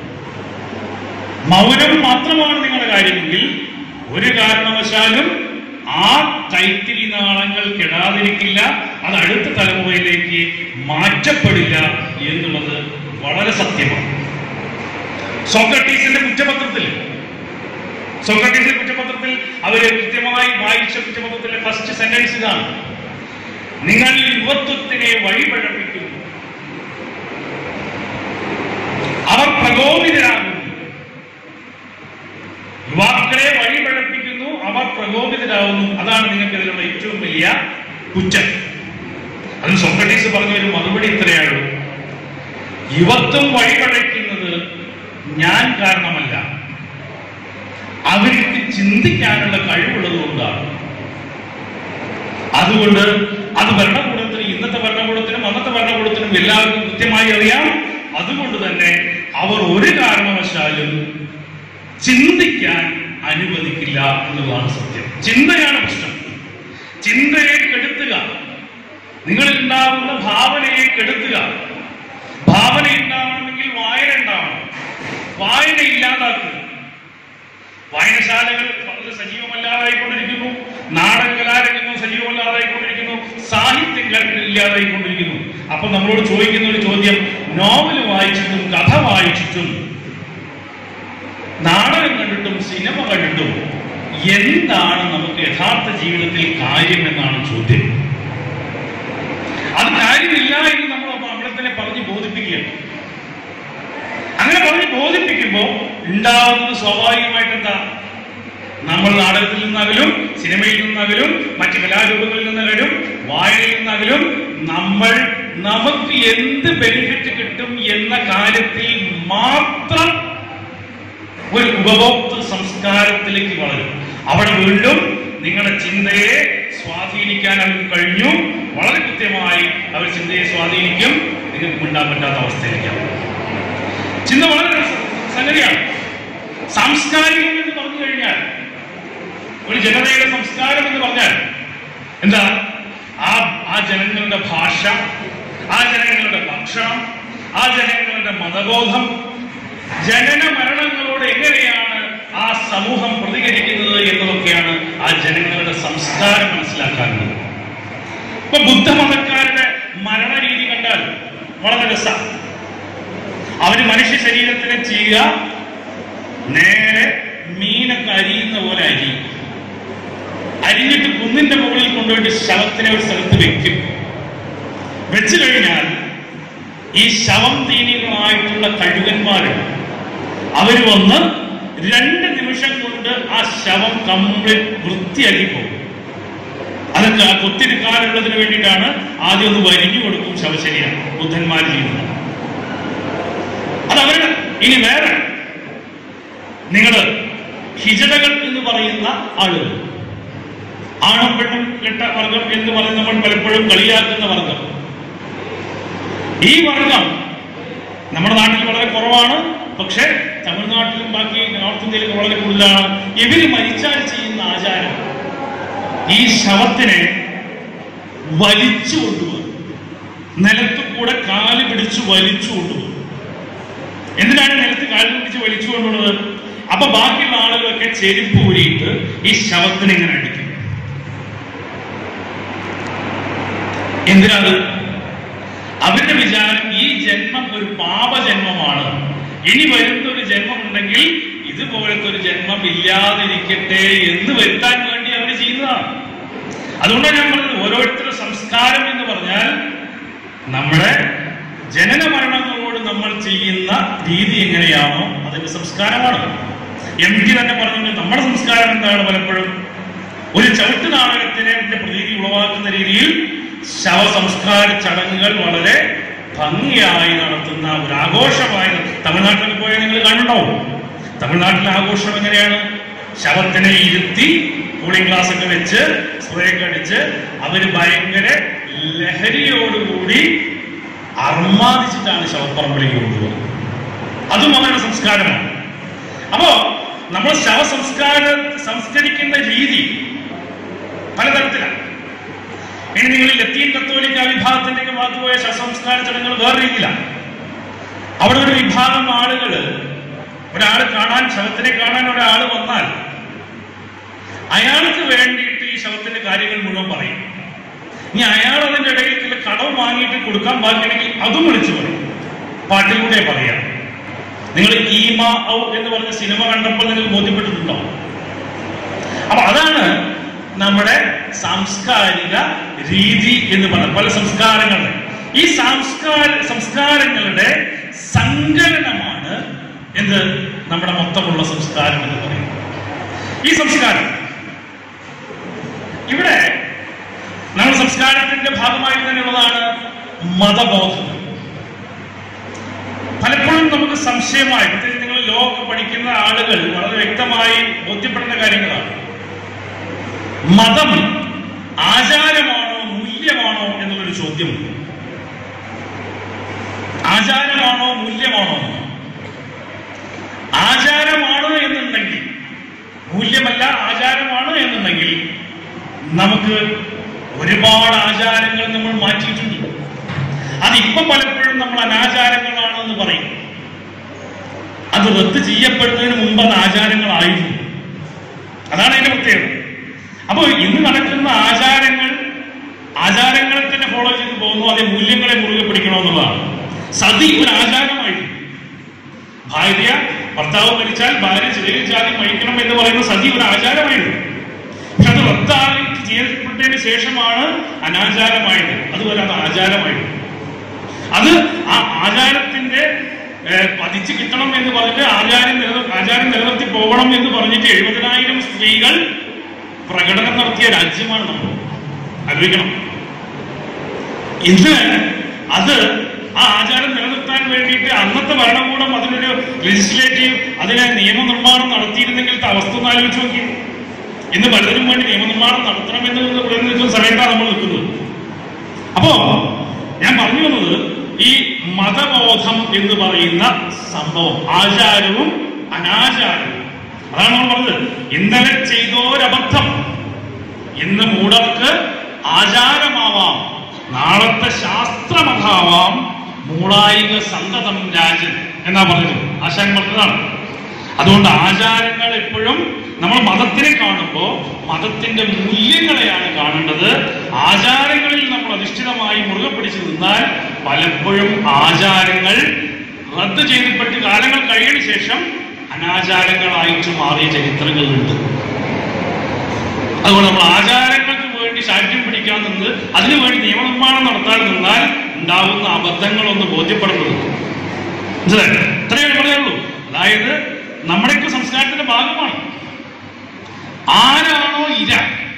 മൗനം മാത്രമാണ് നിങ്ങളുടെ കാര്യമെങ്കിൽ ഒരു കാരണവശാലും ആ കൈത്തിരി നാളങ്ങൾ കെടാതിരിക്കില്ല അത് അടുത്ത തലമുറയിലേക്ക് മാറ്റപ്പെടില്ല എന്നുള്ളത് വളരെ സത്യമാണ് സോക്രട്ടീസിന്റെ കുറ്റപത്രത്തിൽ സോക്രട്ടീസിന്റെ കുറ്റപത്രത്തിൽ അവര് കൃത്യമായി വായിച്ച കുറ്റപത്രത്തിലെ ഫസ്റ്റ് സെന്റൻസ് ഇതാണ് നിങ്ങൾ യുവത്വത്തിനെ വഴിപഴപ്പിക്കുന്നു അവർ പ്രകോപിതരാകുന്നു യുവാക്കളെ വഴിപഴപ്പിക്കുന്നു അവർ പ്രകോപിതരാകുന്നു അതാണ് നിങ്ങൾക്കെതിലുള്ള ഏറ്റവും വലിയ കുറ്റം അതിന് സോക്രട്ടീസ് പറഞ്ഞ ഒരു മറുപടി ഇത്രയാണ് യുവത്വം വഴിപഴയ്ക്കുന്നത് ഞാൻ കാരണമല്ല അവർക്ക് ചിന്തിക്കാനുള്ള കഴിവുള്ളത് കൊണ്ടാണ് അതുകൊണ്ട് അത് ഭരണകൂടത്തിന് ഇന്നത്തെ ഭരണകൂടത്തിനും അന്നത്തെ ഭരണകൂടത്തിനും എല്ലാവർക്കും കൃത്യമായി അറിയാം അതുകൊണ്ട് തന്നെ അവർ ഒരു കാരണവശാലും ചിന്തിക്കാൻ അനുവദിക്കില്ല എന്നുള്ളതാണ് സത്യം ചിന്തയാണ് പ്രശ്നം ചിന്തയെ കെടുത്തുക നിങ്ങളിൽ ഉണ്ടാകുന്ന ഭാവനയെ കെടുത്തുക ഭാവന ഉണ്ടാവണമെങ്കിൽ വായന ഉണ്ടാവണം വായന ഇല്ലാതാക്കുക വായനശാലകൾ വളരെ സജീവമല്ലാതായിക്കൊണ്ടിരിക്കുന്നു നാടക കലാരംഗങ്ങൾ സജീവമല്ലാതായിക്കൊണ്ടിരിക്കുന്നു സാഹിത്യങ്ങൾ ഇല്ലാതായിക്കൊണ്ടിരിക്കുന്നു അപ്പൊ നമ്മളോട് ചോദിക്കുന്ന ഒരു ചോദ്യം നോവൽ വായിച്ചിട്ടും കഥ വായിച്ചിട്ടും നാടകം കണ്ടിട്ടും സിനിമ കണ്ടിട്ടും എന്താണ് നമുക്ക് യഥാർത്ഥ ജീവിതത്തിൽ കാര്യം എന്നാണ് ചോദ്യം അത് കാര്യമില്ല എന്ന് നമ്മൾ നമ്മളെ തന്നെ പറഞ്ഞ് ബോധിപ്പിക്കുകയാണ് അങ്ങനെ പറഞ്ഞ് ബോധിപ്പിക്കുമ്പോൾ ഉണ്ടാവുന്നത് സ്വാഭാവികമായിട്ട് എന്താ നമ്മൾ നാടകത്തിൽ നിന്നകലും സിനിമയിൽ നിന്നകലും മറ്റ് കലാരൂപങ്ങളിൽ നിന്നകലും വായനയിൽ നിന്നകലും നമ്മൾ നമുക്ക് എന്ത് ബെനിഫിറ്റ് കിട്ടും എന്ന കാര്യത്തിൽ മാത്രം ഒരു ഉപഭോക്തൃ സംസ്കാരത്തിലേക്ക് വളരും അവിടെ വീണ്ടും നിങ്ങളുടെ ചിന്തയെ സ്വാധീനിക്കാൻ അവർക്ക് കഴിഞ്ഞു വളരെ കൃത്യമായി അവർ ചിന്തയെ സ്വാധീനിക്കും നിങ്ങൾക്ക് മിണ്ടാൻ പറ്റാത്ത അവസ്ഥയിലേക്കാണ് ചിന്ത വളരെ രസ- സംഗതിയാണ് സാംസ്കാരികം എന്ന് പറഞ്ഞു കഴിഞ്ഞാൽ ഒരു ജനതയുടെ സംസ്കാരം എന്ന് പറഞ്ഞാൽ എന്താ ആ ആ ജനങ്ങളുടെ ഭാഷ ആ ജനങ്ങളുടെ ഭക്ഷണം ആ ജനങ്ങളുടെ മതബോധം ജനന മരണങ്ങളോട് എങ്ങനെയാണ് ആ സമൂഹം പ്രതികരിക്കുന്നത് എന്നതൊക്കെയാണ് ആ ജനങ്ങളുടെ സംസ്കാരം മനസ്സിലാക്കാനുള്ളത് ഇപ്പൊ ബുദ്ധമതക്കാരുടെ മരണരീതി കണ്ടാൽ വളരെ രസമാണ് അവര് മനുഷ്യ ശരീരത്തിനെ ചെയ്യുക നേരെ മീനൊക്കെ അരിയുന്ന പോലെ അരിയും അരിഞ്ഞിട്ട് കുന്നിന്റെ മുകളിൽ കൊണ്ടുപോയിട്ട് ശവത്തിനെ ഒരു സ്ഥലത്ത് വെക്കും വെച്ചു കഴിഞ്ഞാൽ ഈ ശവം തീനികളായിട്ടുള്ള കഴുകന്മാരുണ്ട് അവര് വന്ന് രണ്ട് നിമിഷം കൊണ്ട് ആ ശവം കംപ്ലീറ്റ് വൃത്തിയാക്കി പോകും അതൊക്കെ ആ കൊത്തിരിക്കാനുള്ളതിന് വേണ്ടിയിട്ടാണ് ആദ്യം ഒന്ന് വരിഞ്ഞു കൊടുക്കും ശവശരീരം ബുദ്ധന്മാർ ചെയ്യുന്നത് അത് അവരുടെ ഇനി വേറെ നിങ്ങൾ ഹിജടകൾ എന്ന് പറയുന്ന ആളുകൾ ആണും പെണ്ണും കെട്ട വർഗം എന്ന് പറഞ്ഞ് നമ്മൾ പലപ്പോഴും കളിയാക്കുന്ന വർഗം ഈ വർഗം നമ്മുടെ നാട്ടിൽ വളരെ കുറവാണ് പക്ഷെ തമിഴ്നാട്ടിലും ബാക്കി നോർത്ത് ഇന്ത്യയിലൊക്കെ വളരെ കൂടുതലാണ് ഇവര് മരിച്ചാൽ ചെയ്യുന്ന ആചാരം ഈ ശവത്തിനെ വലിച്ചു കൊണ്ടുപോകും നിലത്ത് കൂടെ കാല് പിടിച്ച് വലിച്ചു കൊണ്ടുപോകും എന്തിനാണ് നിലത്ത് കാല് പിടിച്ച് വലിച്ചു കൊണ്ടുപോകുന്നത് അപ്പൊ ബാക്കിയുള്ള ആളുകളൊക്കെ ചെരുപ്പ് ഊരിയിട്ട് ഈ ശവത്തിനെ ഇങ്ങനെ അടിക്കും എന്തിനാണ് അവരുടെ വിചാരം ഈ ജന്മം ഒരു പാപജന്മമാണ് ഇനി വരുന്ന ഒരു ജന്മം ഉണ്ടെങ്കിൽ ഇതുപോലത്തെ ഒരു ജന്മം ഇല്ലാതിരിക്കട്ടെ എന്ന് വരുത്താൻ വേണ്ടി അവർ ചെയ്യുന്നതാണ് അതുകൊണ്ടാണ് ഞാൻ പറഞ്ഞത് ഓരോരുത്തരുടെ സംസ്കാരം എന്ന് പറഞ്ഞാൽ നമ്മുടെ ജനന മരണങ്ങളോട് നമ്മൾ ചെയ്യുന്ന രീതി എങ്ങനെയാണോ അതിന്റെ സംസ്കാരമാണ് എം ടി തന്നെ പറഞ്ഞെങ്കിൽ നമ്മുടെ സംസ്കാരം എന്താണ് പലപ്പോഴും ഒരു ചവിട്ട് നാടകത്തിനെ പ്രതീതി ഉളവാക്കുന്ന രീതിയിൽ ശവസംസ്കാര ചടങ്ങുകൾ വളരെ ഭംഗിയായി നടത്തുന്ന ഒരു ആഘോഷമായി തമിഴ്നാട്ടിലൊക്കെ പോയാൽ നിങ്ങൾ കണ്ടുണ്ടാവും തമിഴ്നാട്ടിലെ ആഘോഷം എങ്ങനെയാണ് ശവത്തിനെ ഇരുത്തി കൂളിംഗ് ഗ്ലാസ് ഒക്കെ വെച്ച് സ്പ്രേ ഒക്കെ അടിച്ച് അവര് ഭയങ്കര ലഹരിയോടുകൂടി അർമാദിച്ചിട്ടാണ് ശവപ്പറമ്പിലേക്ക് കൊണ്ടുപോകുന്നത് അതും അവരുടെ സംസ്കാരമാണ് അപ്പോ നമ്മൾ ശവസംസ്കാര സംസ്കരിക്കുന്ന രീതി പലതരത്തിലാണ് ഇനി നിങ്ങൾ ലത്തീൻ കത്തോലിക്ക വിഭാഗത്തിന്റെ ഭാഗത്തുപോയ ശവസംസ്കാര ചടങ്ങുകൾ വേറെ രീതിയിലാണ് അവിടെ ഒരു വിഭാഗം ആളുകൾ ഒരാൾ കാണാൻ ശവത്തിനെ കാണാൻ ഒരാൾ വന്നാൽ അയാൾക്ക് വേണ്ടിയിട്ട് ഈ ശവത്തിന്റെ കാര്യങ്ങൾ മുഴുവൻ പറയും ഇനി അയാൾ അതിന്റെ ഇടയിൽ ചില കടം വാങ്ങിയിട്ട് കൊടുക്കാൻ ബാക്കിയുണ്ടെങ്കിൽ അതും വിളിച്ചു പറയും പാട്ടിലൂടെ പറയാം നിങ്ങൾ ഈമ ഔ എന്ന് പറഞ്ഞ സിനിമ കണ്ടപ്പോൾ നിങ്ങൾക്ക് ബോധ്യപ്പെട്ടിട്ടുണ്ടോ അപ്പൊ അതാണ് നമ്മുടെ സാംസ്കാരിക രീതി എന്ന് പറയുന്നത് പല സംസ്കാരങ്ങളുടെ ഈ സംസ്കാര സംസ്കാരങ്ങളുടെ സങ്കലനമാണ് എന്ത് നമ്മുടെ മൊത്തമുള്ള സംസ്കാരം എന്ന് പറയുന്നത് ഈ സംസ്കാരം ഇവിടെ നമ്മുടെ സംസ്കാരത്തിന്റെ ഭാഗമായി തന്നെയുള്ളതാണ് മതബോധം പലപ്പോഴും നമുക്ക് സംശയമായി പ്രത്യേകിച്ച് നിങ്ങൾ ലോ ഒക്കെ പഠിക്കുന്ന ആളുകൾ വളരെ വ്യക്തമായി ബോധ്യപ്പെടുന്ന കാര്യങ്ങളാണ് മതം ആചാരമാണോ മൂല്യമാണോ എന്നുള്ളൊരു ചോദ്യമുണ്ട് ആചാരമാണോ മൂല്യമാണോ ആചാരമാണ് എന്നുണ്ടെങ്കിൽ മൂല്യമല്ല ആചാരമാണ് എന്നുണ്ടെങ്കിൽ നമുക്ക് ഒരുപാട് ആചാരങ്ങൾ നമ്മൾ മാറ്റിയിട്ടുണ്ട് അതിപ്പോ പലപ്പോഴും നമ്മൾ അനാചാരങ്ങളാണെന്ന് പറയും അത് റദ്ദ് ചെയ്യപ്പെടുന്നതിന് മുമ്പ് അത് ആചാരങ്ങളായിരുന്നു അതാണ് അതിന്റെ പ്രത്യേകത അപ്പോൾ ഇന്ന് നടക്കുന്ന ആചാരങ്ങൾ ആചാരങ്ങളെ തന്നെ ഫോളോ ചെയ്ത് പോകുന്നു അതേ മൂല്യങ്ങളെ മുറുകെ പിടിക്കണമെന്നുള്ളതാണ് സതി ഒരു ആചാരമായിരുന്നു ഭാര്യ ഭർത്താവ് മരിച്ചാൽ ഭാര്യ ചെറിയ ജാതി കഴിക്കണം എന്ന് പറയുന്ന സതി ഒരു ആചാരമായിരുന്നു പക്ഷെ അത് റദ്ദായി ചെയ്യപ്പെട്ടതിന് ശേഷമാണ് അനാചാരമായത് അതുപോലെ അത് ആചാരമായിരുന്നു അത് ആ ആചാരത്തിന്റെ ഏഹ്, പതിച്ചു കിട്ടണം എന്ന് പറഞ്ഞിട്ട് ആചാരം നിലനിർ ആചാരം നിലനിർത്തി പോകണം എന്ന് പറഞ്ഞിട്ട് എഴുപതിനായിരം സ്ത്രീകൾ പ്രകടനം നടത്തിയ രാജ്യമാണ് നമ്മൾ ആലോചിക്കണം ഇന്ന് അത് ആ ആചാരം നിലനിർത്താൻ വേണ്ടിയിട്ട് അന്നത്തെ ഭരണകൂടം അതിനൊരു ലെജിസ്ലേറ്റീവ് അതിന് നിയമനിർമ്മാണം നടത്തിയിരുന്നെങ്കിലത്തെ അവസ്ഥ ഒന്ന് ആലോചിച്ച് നോക്കി ഇന്ന് പലതിനും വേണ്ടി നിയമനിർമ്മാണം നടത്തണമെന്ന് ഇവിടെ നിൽക്കുന്ന സമയത്താണ് നമ്മൾ നിൽക്കുന്നത് അപ്പോ ഞാൻ പറഞ്ഞു വന്നത് ഈ മതബോധം എന്ന് പറയുന്ന സംഭവം ആചാരവും അനാചാരവും അതാണ് നമ്മൾ പറഞ്ഞത് ഇന്നലെ ചെയ്തോരബദ്ധം ഇന്ന് മൂടർക്ക് ആചാരമാവാം നാളത്തെ ശാസ്ത്രമതാവാം മൂളായിക സന്തതം രാജൻ എന്നാ പറഞ്ഞത് ആശാൻ പറഞ്ഞതാണ് അതുകൊണ്ട് ആചാരങ്ങൾ എപ്പോഴും നമ്മൾ മതത്തിനെ കാണുമ്പോൾ മതത്തിന്റെ മൂല്യങ്ങളെയാണ് കാണേണ്ടത് ആചാരങ്ങളിൽ നമ്മൾ അധിഷ്ഠിതമായി മുറുകെ പിടിച്ചു നിന്നാൽ പലപ്പോഴും ആചാരങ്ങൾ റദ്ദ് ചെയ്യപ്പെട്ട് കാലങ്ങൾ കഴിയണ ശേഷം അനാചാരങ്ങളായിട്ട് മാറിയ ചരിത്രങ്ങളുണ്ട് അതുകൊണ്ട് നമ്മൾ ആചാരങ്ങൾക്ക് വേണ്ടി ശാഠ്യം പിടിക്കാൻ നിന്ന് അതിനുവേണ്ടി നിയമനിർമ്മാണം നടത്താൻ നിന്നാൽ ഉണ്ടാവുന്ന അബദ്ധങ്ങളൊന്ന് ബോധ്യപ്പെടുന്നത് മനസ്സിലായോ ഇത്രയേ പറയുള്ളൂ അതായത് നമ്മുടെയൊക്കെ സംസ്കാരത്തിന്റെ ഭാഗമാണ് ആരാണോ ഇര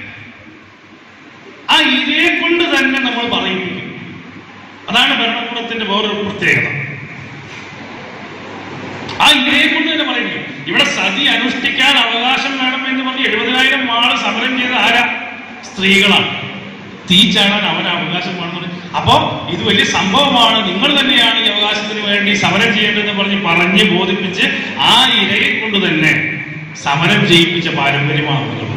ആ ഇരയെ കൊണ്ട് തന്നെ നമ്മൾ പറയിപ്പിക്കും അതാണ് ഭരണകൂടത്തിന്റെ വേറൊരു പ്രത്യേകത ആ ഇരയെ കൊണ്ട് തന്നെ പറയിപ്പിക്കും ഇവിടെ സതി അനുഷ്ഠിക്കാൻ അവകാശം വേണമെന്ന് പറഞ്ഞ് എഴുപതിനായിരം ആള് സമരം ചെയ്ത ആരാ സ്ത്രീകളാണ് തീ ചാടാൻ അവന് അവകാശം വേണമെന്ന് പറഞ്ഞ് അപ്പോ ഇത് വലിയ സംഭവമാണ് നിങ്ങൾ തന്നെയാണ് ഈ അവകാശത്തിന് വേണ്ടി സമരം ചെയ്യേണ്ടതെന്ന് പറഞ്ഞ് പറഞ്ഞ് ബോധിപ്പിച്ച് ആ ഇരയെ കൊണ്ട് തന്നെ സമരം ചെയ്യിപ്പിച്ച പാരമ്പര്യമാണ് ഉള്ളത്.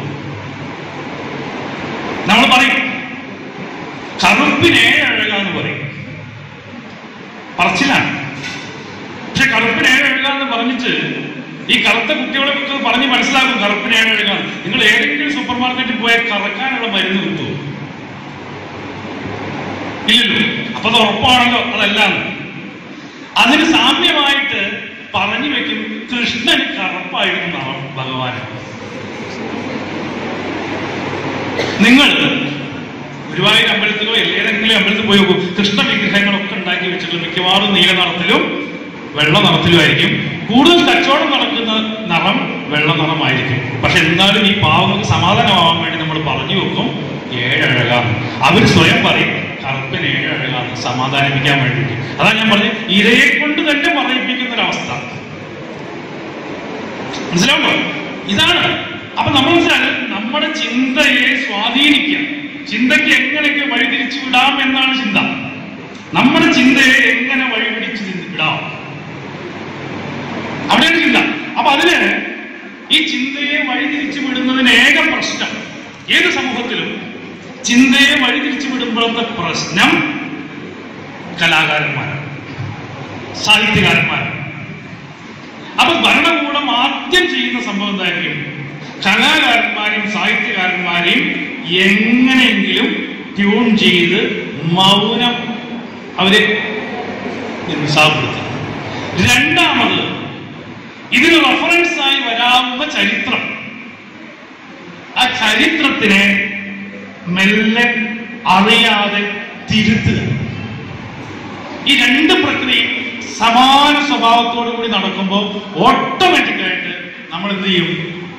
നമ്മൾ പറയും കറുപ്പിനെ അഴകാന്ന് പറയും പറച്ചിലാണ് പക്ഷെ കറുപ്പിനെ എഴുകാന്ന് പറഞ്ഞിട്ട് ഈ കറുത്ത കുട്ടികളെ കുറിച്ച് പറഞ്ഞ് മനസ്സിലാക്കും കറുപ്പിനെ എഴുകാൻ നിങ്ങൾ ഏതെങ്കിലും സൂപ്പർ മാർക്കറ്റിൽ പോയാൽ കറക്കാനുള്ള മരുന്ന് കിട്ടുമോ ഇല്ലല്ലോ അപ്പൊ അത് ഉറപ്പാണല്ലോ അതല്ല അതിന് സാമ്യമായിട്ട് പറഞ്ഞു വെക്കും കൃഷ്ണൻ കറുപ്പായിരുന്നു എന്നാണ് ഭഗവാൻ നിങ്ങൾ ഗുരുവായൂർ അമ്പലത്തിലോ ഏതെങ്കിലും അമ്പലത്തിൽ പോയി നോക്കൂ കൃഷ്ണ വിഗ്രഹങ്ങളൊക്കെ ഉണ്ടാക്കി വെച്ചിട്ടുള്ള മിക്കവാറും നീല നിറത്തിലും വെള്ള നിറത്തിലുമായിരിക്കും കൂടുതൽ കച്ചവടം നടക്കുന്ന നിറം വെള്ള നിറമായിരിക്കും പക്ഷെ എന്നാലും ഈ പാവങ്ങൾക്ക് സമാധാനമാവാൻ വേണ്ടി നമ്മൾ പറഞ്ഞു വെക്കും ഏഴഴകാന്ന് അവർ സ്വയം പറയും കറുപ്പിന് ഏഴഴകാന്ന് സമാധാനിപ്പിക്കാൻ വേണ്ടിയിട്ട് അതാ ഞാൻ പറഞ്ഞത് ഇരയെ കൊണ്ട് തന്നെ പറയിപ്പിക്കുന്ന ഒരവസ്ഥ മനസ്സിലാവുണ്ടോ ഇതാണ് അപ്പൊ നമ്മൾ മനസ്സിലായത് നമ്മുടെ ചിന്തയെ സ്വാധീനിക്കുക ചിന്തയ്ക്ക് എങ്ങനെയൊക്കെ വഴിതിരിച്ചു വിടാം എന്നാണ് ചിന്ത നമ്മുടെ ചിന്തയെ എങ്ങനെ വഴിപിടിച്ചു വിടാം അവിടെയാണ് ചിന്ത അപ്പൊ അതിന് ഈ ചിന്തയെ വഴിതിരിച്ചു വിടുന്നതിന് ഏക പ്രശ്നം ഏത് സമൂഹത്തിലും ചിന്തയെ വഴിതിരിച്ചു വിടുമ്പോഴത്തെ പ്രശ്നം കലാകാരന്മാരാണ് സാഹിത്യകാരന്മാരാണ് അപ്പൊ ഭരണകൂടം ആദ്യം ചെയ്യുന്ന സംഭവം എന്തായിരിക്കും കലാകാരന്മാരെയും സാഹിത്യകാരന്മാരെയും എങ്ങനെയെങ്കിലും ട്യൂൺ ചെയ്ത് മൗനം അവരെ നിരുത്സാഹപ്പെടുത്തുക രണ്ടാമത് ഇതിന് റെഫറൻസ് ആയി വരാവുന്ന ചരിത്രം ആ ചരിത്രത്തിനെ മെല്ലെ അറിയാതെ തിരുത്തുക ഈ രണ്ട് പ്രക്രിയയും സമാന സ്വഭാവത്തോടു കൂടി നടക്കുമ്പോൾ ഓട്ടോമാറ്റിക് ആയിട്ട് നമ്മൾ എന്ത് ചെയ്യും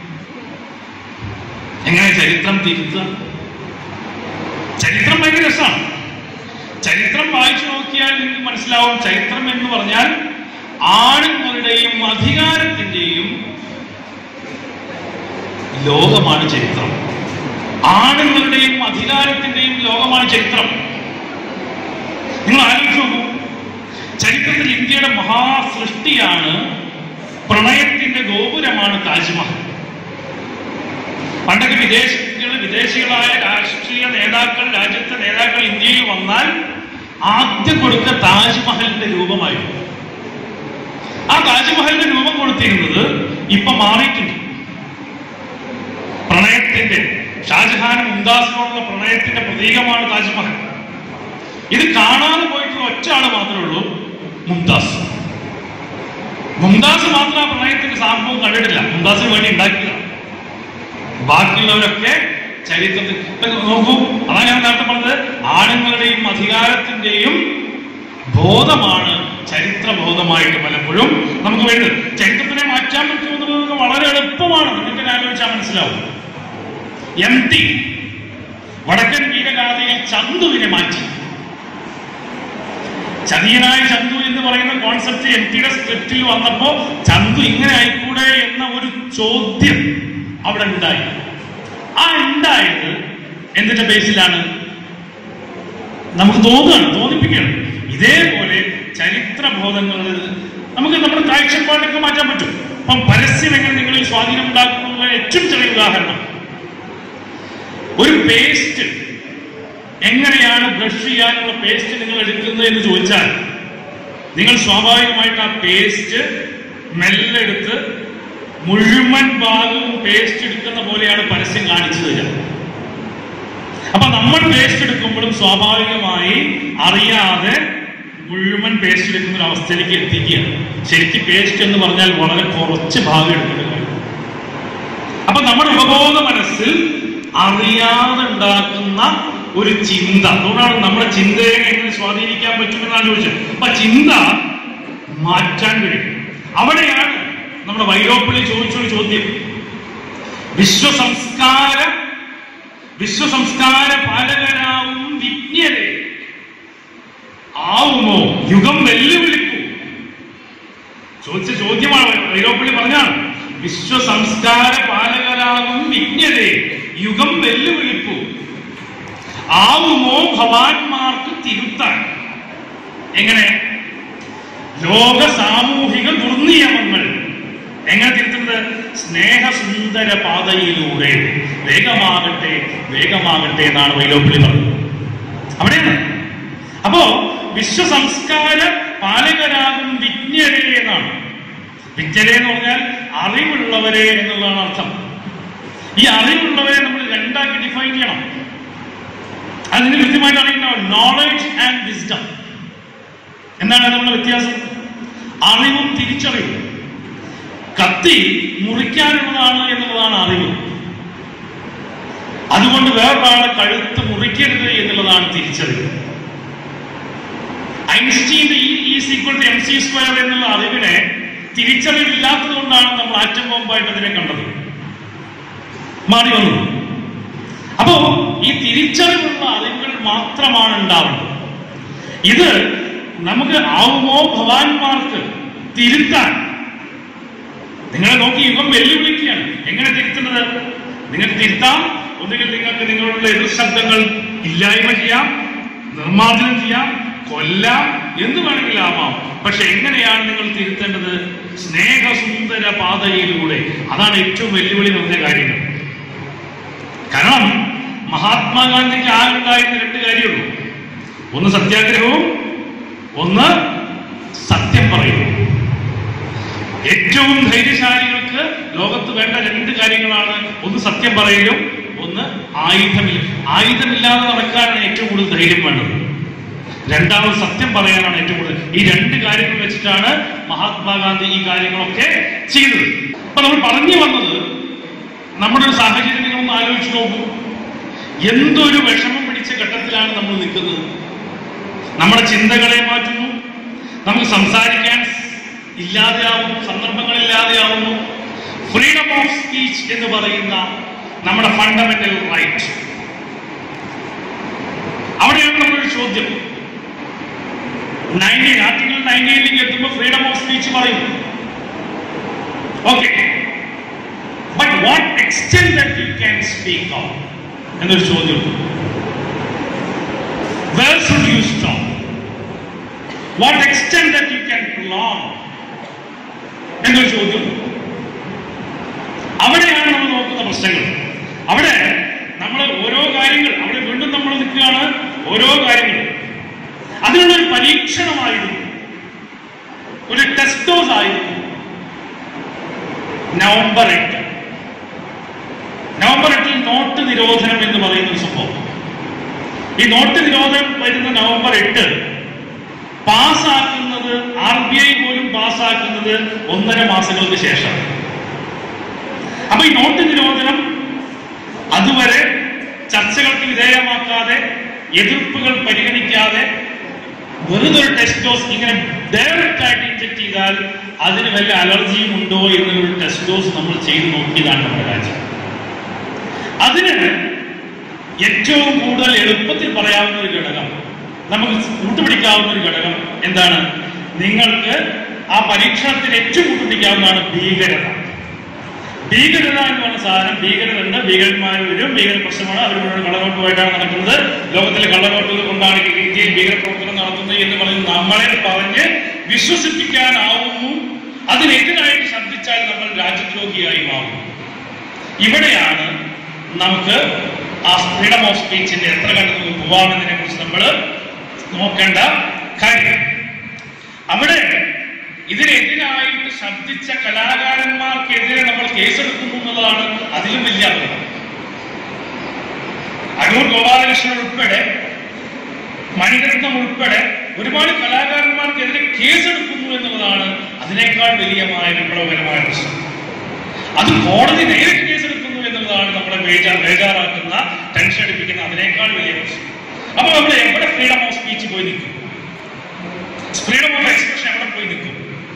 എങ്ങനെ ചരിത്രം തിരുത്തുക ചരിത്രം ഭയങ്കര രസമാണ് ചരിത്രം വായിച്ചു നോക്കിയാൽ നിങ്ങൾക്ക് മനസ്സിലാവും ചരിത്രം എന്ന് പറഞ്ഞാൽ ആണുങ്ങളുടെയും അധികാരത്തിന്റെയും ലോകമാണ് ചരിത്രം ആണുങ്ങളുടെയും അധികാരത്തിന്റെയും ലോകമാണ് ചരിത്രം നിങ്ങൾ ആലോചിച്ച് നോക്കൂ ചരിത്രത്തിൽ ഇന്ത്യയുടെ മഹാസൃഷ്ടിയാണ് പ്രണയത്തിന്റെ ഗോപുരമാണ് താജ്മഹൽ പണ്ടൊക്കെ വിദേശികൾ വിദേശികളായ രാഷ്ട്രീയ നേതാക്കൾ രാജ്യത്തെ നേതാക്കൾ ഇന്ത്യയിൽ വന്നാൽ ആദ്യം കൊടുക്ക താജ്മഹലിന്റെ രൂപമായിരുന്നു ആ താജ്മഹലിന്റെ രൂപം കൊടുത്തിരുന്നത് ഇപ്പൊ മാറിയിട്ടുണ്ട് പ്രണയത്തിന്റെ ഷാജഹാനും മുംതാസിനോടുള്ള പ്രണയത്തിന്റെ പ്രതീകമാണ് താജ്മഹൽ ഇത് കാണാതെ പോയിട്ടുള്ള ഒറ്റ ആള് മാത്രമേ ഉള്ളൂ മുംതാസ് മുംതാസ് മാത്രം ആ പ്രണയത്തിന്റെ സംഭവം കണ്ടിട്ടില്ല മുംതാസിന് വേണ്ടി ഉണ്ടാക്കിയതാണ് ബാക്കിയുള്ളവരൊക്കെ ചരിത്രത്തിൽ ഇപ്പൊ നോക്കൂ അതാണ് ഞാൻ നേരത്തെ പറഞ്ഞത് ആണുങ്ങളുടെയും അധികാരത്തിന്റെയും ബോധമാണ് ചരിത്ര ബോധമായിട്ട് പലപ്പോഴും നമുക്ക് വേണ്ടത് ചരിത്രത്തിനെ മാറ്റാൻ പറ്റുമെന്നുള്ളത് വളരെ എളുപ്പമാണ് നിങ്ങൾക്ക് ആലോചിച്ചാൽ മനസ്സിലാവും എം ടി വടക്കൻ വീരഗാഥയിൽ ചന്തുവിനെ മാറ്റി ചതിയനായ ചന്തു എന്ന് പറയുന്ന കോൺസെപ്റ്റ് എം ടിയുടെ സ്ക്രിപ്റ്റിൽ വന്നപ്പോ ചന്തു ഇങ്ങനെ ആയിക്കൂടെ എന്ന ഒരു ചോദ്യം അവിടെ ഉണ്ടായി ആ ഉണ്ടായത് എന്തിന്റെ ബേസിലാണ് നമുക്ക് തോന്നുകയാണ് തോന്നിപ്പിക്കുകയാണ് ഇതേപോലെ ചരിത്ര ബോധങ്ങളിൽ നമുക്ക് നമ്മുടെ കാഴ്ചപ്പാടൊക്കെ മാറ്റാൻ പറ്റും അപ്പം പരസ്യം എങ്ങനെ നിങ്ങളിൽ സ്വാധീനം ഉണ്ടാക്കുന്ന ഏറ്റവും ചെറിയ ഉദാഹരണം ഒരു പേസ്റ്റ് എങ്ങനെയാണ് ബ്രഷ് ചെയ്യാനുള്ള പേസ്റ്റ് നിങ്ങൾ എടുക്കുന്നത് എന്ന് ചോദിച്ചാൽ നിങ്ങൾ സ്വാഭാവികമായിട്ട് ആ പേസ്റ്റ് മെല്ലെ എടുത്ത് മുഴുവൻ ഭാഗവും പേസ്റ്റ് എടുക്കുന്ന പോലെയാണ് പരസ്യം കാണിച്ചു തരിക അപ്പൊ നമ്മൾ പേസ്റ്റ് എടുക്കുമ്പോഴും സ്വാഭാവികമായി അറിയാതെ മുഴുവൻ പേസ്റ്റ് എടുക്കുന്ന ഒരു അവസ്ഥയിലേക്ക് എത്തിക്കുകയാണ് ശരിക്കും പേസ്റ്റ് എന്ന് പറഞ്ഞാൽ വളരെ കുറച്ച് ഭാഗം എടുക്കുന്ന കാര്യം അപ്പൊ നമ്മുടെ ഉപബോധ മനസ്സിൽ അറിയാതെ ഉണ്ടാക്കുന്ന ഒരു ചിന്ത അതുകൊണ്ടാണ് നമ്മുടെ ചിന്തയെ എങ്ങനെ സ്വാധീനിക്കാൻ പറ്റുമെന്നാണ് ചോദിച്ചത് അപ്പൊ ചിന്ത മാറ്റാൻ കഴിയും അവിടെയാണ് നമ്മുടെ വൈലോപ്പിള്ളി ചോദിച്ചൊരു ചോദ്യം വിശ്വസംസ്കാര വിശ്വസംസ്കാര പാലകരാവും വിജ്ഞരെ ആവുമോ യുഗം വെല്ലുവിളിക്കൂ ചോദിച്ച ചോദ്യമാണ് വൈലോപ്പിള്ളി പറഞ്ഞാണ് വിശ്വസംസ്കാര പാലകരാകും വിജ്ഞരെ യുഗം വെല്ലുവിളിക്കൂ ആവുമോ ഭവാന്മാർക്ക് തിരുത്താൻ എങ്ങനെ ലോക സാമൂഹിക ദുർനിയമങ്ങൾ എങ്ങനെ തിരുത്തുന്നത് സ്നേഹസുന്ദര പാതയിലൂടെ വേഗമാകട്ടെ വേഗമാകട്ടെ എന്നാണ് വൈലോപ്പിള്ളി പറഞ്ഞത് അവിടെയാണ് അപ്പോ വിശ്വസംസ്കാര പാലകരാകും വിജ്ഞരെ എന്നാണ് വിജ്ഞരെ എന്ന് പറഞ്ഞാൽ അറിവുള്ളവരെ എന്നുള്ളതാണ് അർത്ഥം ഈ അറിവുള്ളവരെ നമ്മൾ രണ്ടാക്കി ഡിഫൈൻ ചെയ്യണം അതിന് കൃത്യമായിട്ട് അറിയുന്ന നോളജ് ആൻഡ് വിസ്ഡം എന്താണ് നമ്മുടെ വ്യത്യാസം അറിവും തിരിച്ചറിവും കത്തി മുറിക്കാനുള്ളതാണ് എന്നുള്ളതാണ് അറിവ് അതുകൊണ്ട് വേറൊരാളെ കഴുത്ത് മുറിക്കരുത് എന്നുള്ളതാണ് തിരിച്ചറിവ് ഐൻസ്റ്റീന്റെ E is equal to M C square എന്നുള്ള അറിവിനെ തിരിച്ചറിവില്ലാത്തത് കൊണ്ടാണ് നമ്മൾ ആറ്റം ബോംബായിട്ട് അതിനെ കണ്ടത് മാറി വന്നു അപ്പോ ഈ തിരിച്ചറിവുള്ള അറിവുകൾ മാത്രമാണ് ഉണ്ടാവുന്നത് ഇത് നമുക്ക് ആവുമോ ഭവാന്മാർക്ക് തിരുത്താൻ നിങ്ങളെ നോക്കി യുഗം വെല്ലുവിളിക്കുകയാണ് എങ്ങനെ തിരുത്തുന്നത് നിങ്ങൾക്ക് തിരുത്താം ഒന്നുകിൽ നിങ്ങൾക്ക് നിങ്ങളുടെ എതിർ ശബ്ദങ്ങൾ ഇല്ലായ്മ ചെയ്യാം നിർമ്മാർജ്ജനം ചെയ്യാം കൊല്ലാം എന്ത് വേണമെങ്കിലും ആവാം പക്ഷെ എങ്ങനെയാണ് നിങ്ങൾ തിരുത്തേണ്ടത് സ്നേഹസുന്ദര പാതയിലൂടെ അതാണ് ഏറ്റവും വെല്ലുവിളി നിറഞ്ഞ കാര്യങ്ങൾ കാരണം മഹാത്മാഗാന്ധിക്ക് ആകെ ഉണ്ടായിരുന്ന രണ്ട് കാര്യമുള്ളൂ ഒന്ന് സത്യാഗ്രഹവും ഒന്ന് സത്യം പറയുന്നു ഏറ്റവും ധൈര്യശാലികൾക്ക് ലോകത്ത് വേണ്ട രണ്ട് കാര്യങ്ങളാണ് ഒന്ന് സത്യം പറയലും ഒന്ന് ആയുധമില്ല ആയുധമില്ലാതെ നടക്കാനാണ് ഏറ്റവും കൂടുതൽ ധൈര്യം വേണ്ടത് രണ്ടാമത് സത്യം പറയാനാണ് ഏറ്റവും കൂടുതൽ ഈ രണ്ട് കാര്യങ്ങൾ വെച്ചിട്ടാണ് മഹാത്മാഗാന്ധി ഈ കാര്യങ്ങളൊക്കെ ചെയ്തത് അപ്പൊ നമ്മൾ പറഞ്ഞു വന്നത് നമ്മുടെ ഒരു സാഹചര്യം നിങ്ങളൊന്ന് ആലോചിച്ച് നോക്കൂ എന്തൊരു വിഷമം പിടിച്ച ഘട്ടത്തിലാണ് നമ്മൾ നിൽക്കുന്നത് നമ്മുടെ ചിന്തകളെ മാറ്റുന്നു നമുക്ക് സംസാരിക്കാൻ ഇല്ലാതെയാവുന്നു സന്ദർഭങ്ങളില്ലാതെയാവുന്നു ഫ്രീഡം ഓഫ് സ്പീച്ച് എന്ന് പറയുന്ന നമ്മുടെ ഫണ്ടമെന്റൽ റൈറ്റ് അവിടെയാണ് നമ്മുടെ ചോദ്യം നയൻറ്റീൻ ആർട്ടിക്കിൾ നയൻറ്റീനിലേക്ക് എത്തുമ്പോൾ ഫ്രീഡം ഓഫ് സ്പീച്ച് സ്പീച്ച് പറയും okay but what extend that you can speak of എന്നൊരു ചോദ്യം where should you stop what extend that you can prolong എന്നൊരു ചോദ്യം അവിടെയാണ് നമ്മൾ നോക്കുന്ന പ്രശ്നങ്ങൾ അവിടെ നമ്മൾ ഓരോ കാര്യങ്ങൾ അവിടെ വീണ്ടും നമ്മൾ നിൽക്കുകയാണ് ഓരോ കാര്യങ്ങൾ അതിനുള്ള ഒരു പരീക്ഷണമായിരുന്നു ഒരു ടെസ്റ്റ് ഡോസ് ആയിരുന്നു നവംബർ എട്ട് നവംബർ എട്ടിൽ നോട്ട് നിരോധനം എന്ന് പറയുന്ന ഒരു സംഭവം ഈ നോട്ട് നിരോധനം വരുന്ന നവംബർ എട്ട് പാസ്സാക്കുന്നത് ആർ ബി ഐ പോലും പാസ്സാക്കുന്നത് ഒന്നര മാസങ്ങൾക്ക് ശേഷം അപ്പൊ ഈ നോട്ട് നിരോധനം അതുവരെ ചർച്ചകൾക്ക് വിധേയമാക്കാതെ എതിർപ്പുകൾ പരിഗണിക്കാതെ വെറുതെ ഒരു ടെസ്റ്റ് ഡോസ് ഇങ്ങനെ ഡയറക്റ്റ് ആയിട്ട് ഇൻജക്ട് ചെയ്താൽ അതിന് വല്ല അലർജിയും ഉണ്ടോ എന്നൊരു ടെസ്റ്റ് ഡോസ് നമ്മൾ ചെയ്ത് നോക്കിയതാണ് നമ്മുടെ രാജ്യം അതിന് ഏറ്റവും കൂടുതൽ എളുപ്പത്തിൽ പറയാവുന്ന ഒരു ഘടകം നമുക്ക് കൂട്ടുപിടിക്കാവുന്ന ഒരു ഘടകം എന്താണ് നിങ്ങൾക്ക് ആ പരീക്ഷണത്തിന് ഏറ്റവും കൂട്ടുപിടിക്കാവുന്നതാണ് ഭീകരത ഭീകരത എന്ന് പറഞ്ഞ സാധനം ഭീകരതയുണ്ട് ഭീകരന്മാർ വരും ഭീകര പ്രശ്നമാണ് അവർ മുഴുവൻ കള്ളനോട്ടുമായിട്ടാണ് നടക്കുന്നത് ലോകത്തിലെ കള്ളനോട്ടുകൾ കൊണ്ടാണ് ഇന്ത്യയിൽ ഭീകരപ്രവർത്തനം നടത്തുന്നത് എന്ന് പറഞ്ഞ് നമ്മളെ പറഞ്ഞ് വിശ്വസിപ്പിക്കാനാവുന്നു അതിനെതിരായിട്ട് ശബ്ദിച്ചാൽ നമ്മൾ രാജ്യദ്രോഹിയായി മാറും ഇവിടെയാണ് നമുക്ക് ആ ഫ്രീഡം ഓഫ് സ്പീച്ചിന്റെ എത്ര കണ്ടു പോവാമെന്നതിനെ കുറിച്ച് നമ്മൾ നോക്കേണ്ട കാര്യം അവിടെ ഇതിനെതിരായിട്ട് ശബ്ദിച്ച കലാകാരന്മാർക്കെതിരെ നമ്മൾ കേസെടുക്കുന്നു എന്നുള്ളതാണ് അതിലും വലിയ അപകടം അടൂർ ഗോപാലകൃഷ്ണൻ ഉൾപ്പെടെ മണിരത്നം ഉൾപ്പെടെ ഒരുപാട് കലാകാരന്മാർക്കെതിരെ കേസെടുക്കുന്നു എന്നുള്ളതാണ് അതിനേക്കാൾ വലിയമായ വിപ്ലവകരമായ പ്രശ്നം അത് കോടതി നേരിട്ട് കേസെടുക്കുന്നു എന്നുള്ളതാണ് നമ്മളെ ബേജാ ബേജാറാക്കുന്ന ടെൻഷൻ അടിപ്പിക്കുന്ന അതിനേക്കാൾ വലിയ പ്രശ്നം അപ്പൊ നമ്മൾ എവിടെ ഫ്രീഡം ഓഫ് സ്പീച്ച് പോയി നിൽക്കും ഫ്രീഡം ഓഫ് എക്സ്പ്രഷൻ എവിടെ പോയി നിൽക്കും